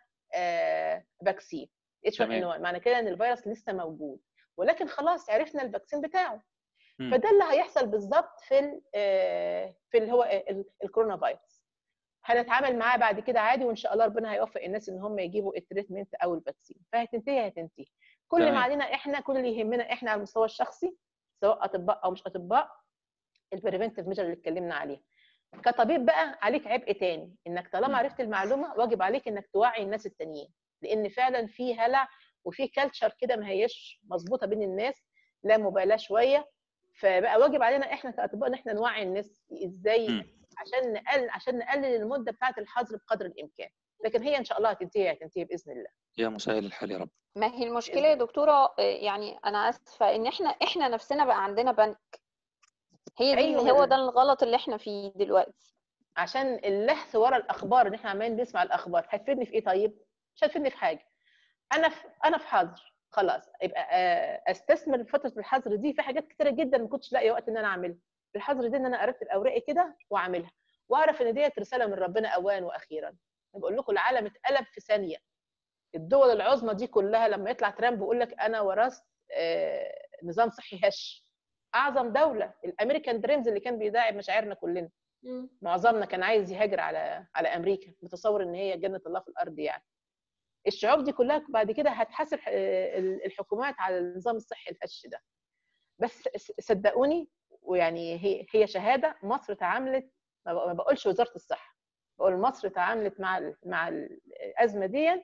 Speaker 1: فاكسين اتش 1 ان
Speaker 10: تمام.
Speaker 1: 1 معنى كده ان الفيروس لسه موجود ولكن خلاص عرفنا الفاكسين بتاعه
Speaker 10: مم.
Speaker 1: فده اللي هيحصل بالظبط في ال آه، في اللي هو ال- الكورونا فيروس هنتعامل معاه بعد كده عادي وان شاء الله ربنا هيوفق الناس ان هم يجيبوا التريتمنت او الفاكسين فهتنتهي هتنتهي كل
Speaker 10: تمام.
Speaker 1: ما علينا احنا كل اللي يهمنا احنا على المستوى الشخصي سواء اطباء او مش اطباء البريفنتيف ميجر اللي اتكلمنا عليها كطبيب بقى عليك عبء تاني انك
Speaker 10: مم.
Speaker 1: طالما عرفت المعلومه واجب عليك انك توعي الناس التانيين لان فعلا في هلع وفي كالتشر كده ما هيش مظبوطه بين الناس لا مبالاه شويه فبقى واجب علينا احنا كاطباء ان احنا نوعي الناس ازاي
Speaker 10: مم.
Speaker 1: عشان نقلل عشان نقلل المده بتاعه الحظر بقدر الامكان لكن هي ان شاء الله هتنتهي هتنتهي باذن الله
Speaker 10: يا مسهل الحال يا رب
Speaker 9: ما هي المشكلة يا دكتورة آه، يعني أنا آسفة إن إحنا إحنا نفسنا بقى عندنا بنك هي دي اللي
Speaker 1: أيوة.
Speaker 9: هو ده الغلط اللي إحنا فيه دلوقتي
Speaker 1: عشان اللهث ورا الاخبار ان احنا عمالين نسمع الاخبار هتفيدني في ايه طيب مش هتفيدني في حاجه انا في انا في حظر خلاص يبقى آه، استثمر فتره الحظر دي في حاجات كتيره جدا ما كنتش لاقي وقت ان انا اعملها الحظر دي ان انا ارتب اوراقي كده واعملها واعرف ان ديت رساله من ربنا اولا واخيرا أنا بقول لكم العالم اتقلب في ثانيه الدول العظمى دي كلها لما يطلع ترامب ويقول لك انا ورثت آه، نظام صحي هش اعظم دوله الامريكان دريمز اللي كان بيداعب مشاعرنا كلنا معظمنا كان عايز يهاجر على على امريكا متصور ان هي جنه الله في الارض يعني الشعوب دي كلها بعد كده هتحاسب آه، الحكومات على النظام الصحي الهش ده بس س- صدقوني ويعني هي هي شهاده مصر تعاملت ما بق- ما بقولش وزاره الصحه بقول مصر تعاملت مع ال- مع الازمه دي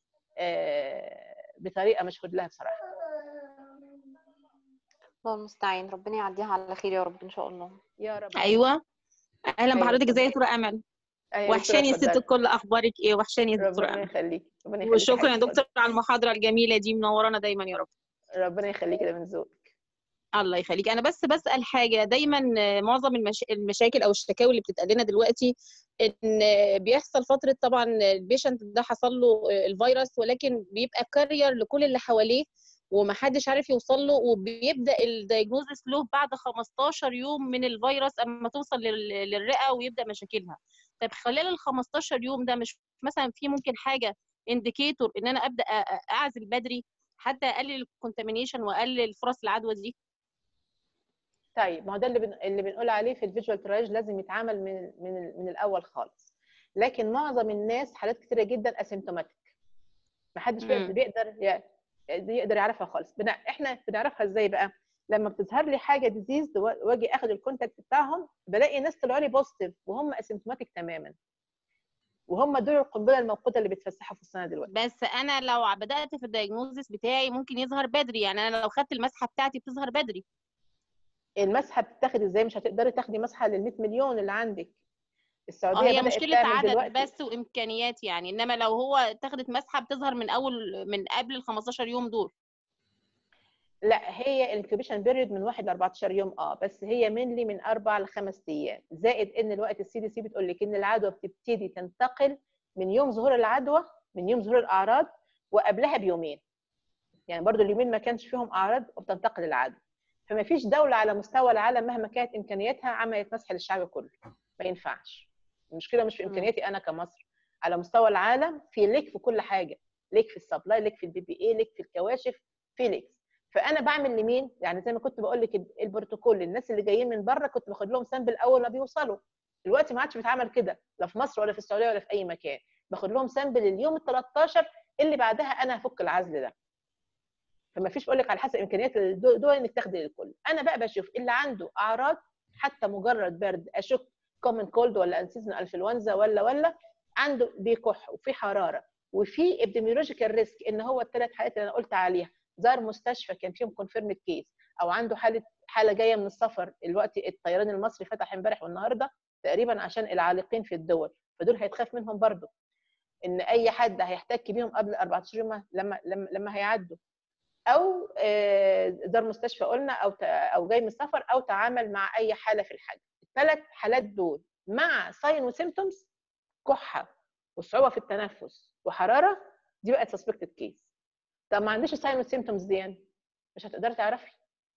Speaker 1: آه، بطريقه مشهود لها بصراحه
Speaker 9: الله المستعان ربنا يعديها على خير يا رب إن شاء الله
Speaker 1: يا رب
Speaker 11: ايوه اهلا
Speaker 1: أيوة،
Speaker 11: بحضرتك ازيك يا
Speaker 1: اتفضلي.
Speaker 11: دكتوره امل
Speaker 1: أيوة يا دكتورة،
Speaker 11: وحشاني يا ست
Speaker 1: اتفضلي.
Speaker 11: الكل اخبارك ايه وحشاني يا دكتوره
Speaker 1: ربنا
Speaker 11: امل
Speaker 1: يخليك ربنا يخليك
Speaker 11: وشكرا يا
Speaker 1: حبيبتي،
Speaker 11: دكتور على المحاضره الجميله دي منورانا دايما يا رب
Speaker 1: ربنا يخليك ده من ذوقك
Speaker 11: الله يخليك انا بس بسال حاجه دايما آه، معظم المش... المشاكل او الشكاوي اللي بتتقال لنا دلوقتي ان آه، بيحصل فتره طبعا البيشنت ده حصل له آه، الفيروس ولكن بيبقى كارير لكل اللي حواليه ومحدش عارف يوصل له وبيبدا الدايجنوزس له بعد 15 يوم من الفيروس اما توصل لل- للرئه ويبدا مشاكلها طب خلال ال 15 يوم ده مش مثلا في ممكن حاجه انديكيتور ان انا ابدا أ- أ- اعزل بدري حتى اقلل الكونتامينيشن واقلل فرص العدوى دي
Speaker 1: طيب ما هو ده اللي بن... اللي بنقول عليه في الفيجوال ترايج لازم يتعامل من من من الاول خالص لكن معظم الناس حالات كتيره جدا اسيمتوماتيك ما حدش
Speaker 11: مم.
Speaker 1: بيقدر ي... يقدر يعرفها خالص بنا... احنا بنعرفها ازاي بقى لما بتظهر لي حاجه ديزيز واجي اخد الكونتاكت بتاعهم بلاقي ناس طلعوا لي بوزيتيف وهم اسيمتوماتيك تماما وهم دول القنبله الموقوته اللي بيتفسحوا في السنه دلوقتي
Speaker 11: بس انا لو بدات في الدايجنوزس بتاعي ممكن يظهر بدري يعني انا لو خدت المسحه بتاعتي بتظهر بدري
Speaker 1: المسحه بتتاخد ازاي مش هتقدري تاخدي مسحه لل 100 مليون اللي عندك
Speaker 11: اه
Speaker 1: السعوديه
Speaker 11: هي
Speaker 1: بدات
Speaker 11: مشكله
Speaker 1: تعمل
Speaker 11: عدد
Speaker 1: دلوقتي
Speaker 11: بس وامكانيات يعني انما لو هو اتخذت مسحه بتظهر من اول من قبل ال 15 يوم دول
Speaker 1: لا هي الانكيوبيشن بيريود من 1 ل 14 يوم اه بس هي منلي من 4 ل 5 ايام زائد ان الوقت السي دي سي بتقول لك ان العدوى بتبتدي تنتقل من يوم ظهور العدوى من يوم ظهور الاعراض وقبلها بيومين يعني برضو اليومين ما كانش فيهم اعراض وبتنتقل العدوى فما فيش دوله على مستوى العالم مهما كانت امكانياتها عملت مسح للشعب كله ما ينفعش المشكله مش في
Speaker 11: مم.
Speaker 1: امكانياتي انا كمصر على مستوى العالم في ليك في كل حاجه ليك في السبلاي ليك في البي بي اي ليك في الكواشف في ليكس فانا بعمل لمين يعني زي ما كنت بقول لك البروتوكول للناس اللي جايين من بره كنت باخد لهم سامبل اول ما بيوصلوا دلوقتي ما عادش بيتعمل كده لا في مصر ولا في السعوديه ولا في اي مكان باخد لهم سامبل اليوم ال 13 اللي بعدها انا هفك العزل ده فما فيش بقول لك على حسب امكانيات الدول دول انك تاخدي للكل انا بقى بشوف اللي عنده اعراض حتى مجرد برد اشك كومن كولد ولا انسيزن انفلونزا ولا ولا عنده بيكح وفي حراره وفي ابديميولوجيكال ريسك ان هو الثلاث حالات اللي انا قلت عليها زار مستشفى كان فيهم كونفيرمد كيس او عنده حاله حاله جايه من السفر الوقت الطيران المصري فتح امبارح والنهارده تقريبا عشان العالقين في الدول فدول هيتخاف منهم برضه ان اي حد هيحتك بيهم قبل 14 يوم لما لما لما هيعدوا او آه، زار مستشفى قلنا او ت- او جاي من السفر او تعامل مع اي حاله في الحج الثلاث حالات دول مع ساين وسيمتومز كحه وصعوبه في التنفس وحراره دي بقت سسبكتد كيس طب ما عنديش ساين وسيمتومز دي يعني مش هتقدري تعرفي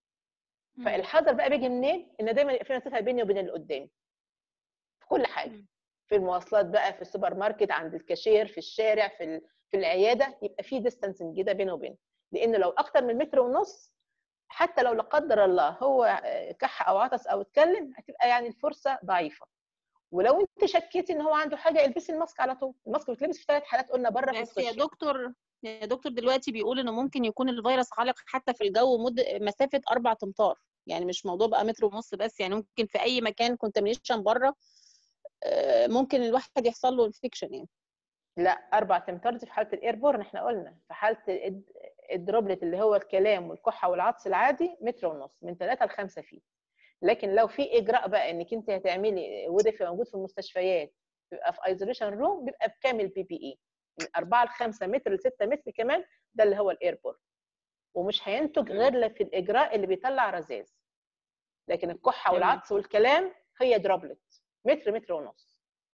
Speaker 1: فالحذر بقى بيجي منين ان دايما يبقى في مسافه بيني وبين اللي قدامي في كل حاجه في المواصلات بقى في السوبر ماركت عند الكاشير في الشارع في ال- في العياده يبقى في ديستانسنج كده بينه وبينه لان لو اكتر من متر ونص حتى لو لا قدر الله هو آه، كح او عطس او اتكلم هتبقى يعني الفرصه ضعيفه ولو انت شكيتي ان هو عنده حاجه البسي الماسك على طول الماسك بيتلبس في ثلاث حالات قلنا بره في
Speaker 11: بس يا
Speaker 1: السوشيال
Speaker 11: دكتور يا دكتور دلوقتي بيقول انه ممكن يكون الفيروس عالق حتى في الجو مد مسافه اربع امتار يعني مش موضوع بقى متر ونص بس يعني ممكن في اي مكان كونتامينيشن بره آه، ممكن الواحد يحصل له انفكشن يعني
Speaker 1: لا اربع امتار دي في حاله الايربورن احنا قلنا في حاله الد- الدروبلت اللي هو الكلام والكحه والعطس العادي متر ونص من 3 ل 5 فيت لكن لو في اجراء بقى انك انت هتعملي وده في موجود في المستشفيات بيبقى في ايزوليشن روم بيبقى بكامل بي بي اي من 4 ل 5 متر ل 6 متر كمان ده اللي هو الايربورن ومش هينتج غير ل- في الاجراء اللي بيطلع رذاذ لكن الكحه
Speaker 11: تمام.
Speaker 1: والعطس والكلام هي دروبلت متر متر ونص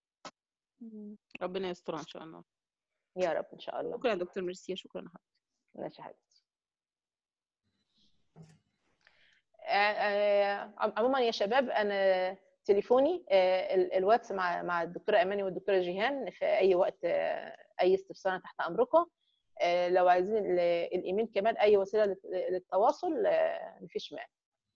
Speaker 11: ربنا يستر ان شاء الله
Speaker 1: يا رب ان شاء الله
Speaker 11: شكرا يا دكتور ميرسي شكرا يا حضرتك
Speaker 1: ماشي يا حبيبتي آه، آه، عموما يا شباب انا تليفوني آه، ال- الواتس مع مع الدكتوره اماني والدكتوره جيهان في اي وقت آه، اي استفسار تحت امركم آه، لو عايزين ال- الايميل كمان اي وسيله للت- للتواصل آه، مفيش مانع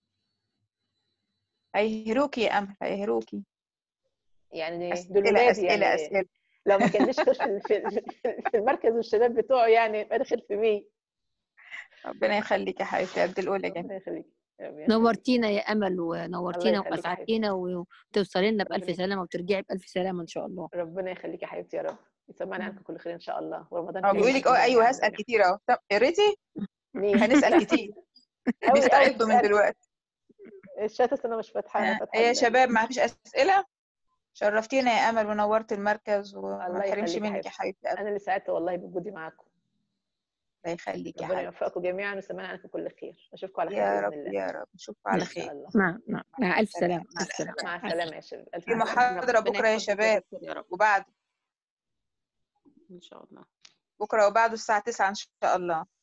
Speaker 3: هيهروكي يا امل هيهروكي
Speaker 1: يعني
Speaker 3: أسئلة-
Speaker 1: دول ولادي
Speaker 3: أسئلة-
Speaker 1: يعني
Speaker 3: أسئلة.
Speaker 1: لو ما كانش خير في في- في المركز والشباب بتوعه يعني يبقى ده خير في مين
Speaker 3: ربنا يخليك يا حبيبتي قد الاولى جدا
Speaker 1: ربنا يخليك
Speaker 6: نورتينا يا امل ونورتينا
Speaker 1: يخليك يا
Speaker 6: واسعدتينا وتوصلي لنا بالف
Speaker 1: ربنا
Speaker 6: سلامه وترجعي بالف سلامه ان شاء الله
Speaker 1: ربنا يخليك يا حبيبتي يا رب يسمعني عنك كل خير ان شاء الله ورمضان
Speaker 3: هو
Speaker 1: كريم
Speaker 3: بيقول لك
Speaker 1: عليكم
Speaker 3: اه ايوه
Speaker 1: جميعاً.
Speaker 3: هسال كتير اهو طب قريتي
Speaker 1: مين؟
Speaker 3: هنسال كتير
Speaker 1: أوي- أوي
Speaker 3: بيستعدوا من
Speaker 1: بتسأل.
Speaker 3: دلوقتي
Speaker 1: الشات انا مش فاتحه انا فاتحه
Speaker 3: يا
Speaker 1: ال-
Speaker 3: شباب ما فيش اسئله شرفتينا يا امل ونورت المركز وما
Speaker 1: الله
Speaker 3: تحرمش
Speaker 1: يخليك يا
Speaker 3: منك يا
Speaker 1: حبيبتي
Speaker 3: حبيبتي
Speaker 1: انا اللي سعدت والله بوجودي معاكم
Speaker 3: الله يخليك يا
Speaker 1: ربنا
Speaker 3: حبيبي
Speaker 1: يوفقكم جميعا ويسمعنا عنكم كل خير اشوفكم على خير
Speaker 3: يا
Speaker 1: باذن
Speaker 3: رب
Speaker 1: الله
Speaker 3: يا رب نشوفكم على
Speaker 1: ان شاء
Speaker 3: خير
Speaker 1: الله
Speaker 6: مع مع, مع الف
Speaker 3: سلام
Speaker 6: سلامه
Speaker 3: مع
Speaker 6: الف سلامه
Speaker 3: السلامة
Speaker 1: مع السلامه يا شباب الف
Speaker 3: في
Speaker 1: سلامه
Speaker 3: محاضرة
Speaker 11: ربنا
Speaker 3: بكرة يا
Speaker 11: يحفظكم
Speaker 3: شباب
Speaker 11: يا رب
Speaker 3: وبعد
Speaker 11: ان شاء الله
Speaker 3: بكرة وبعده الساعة 9 إن شاء الله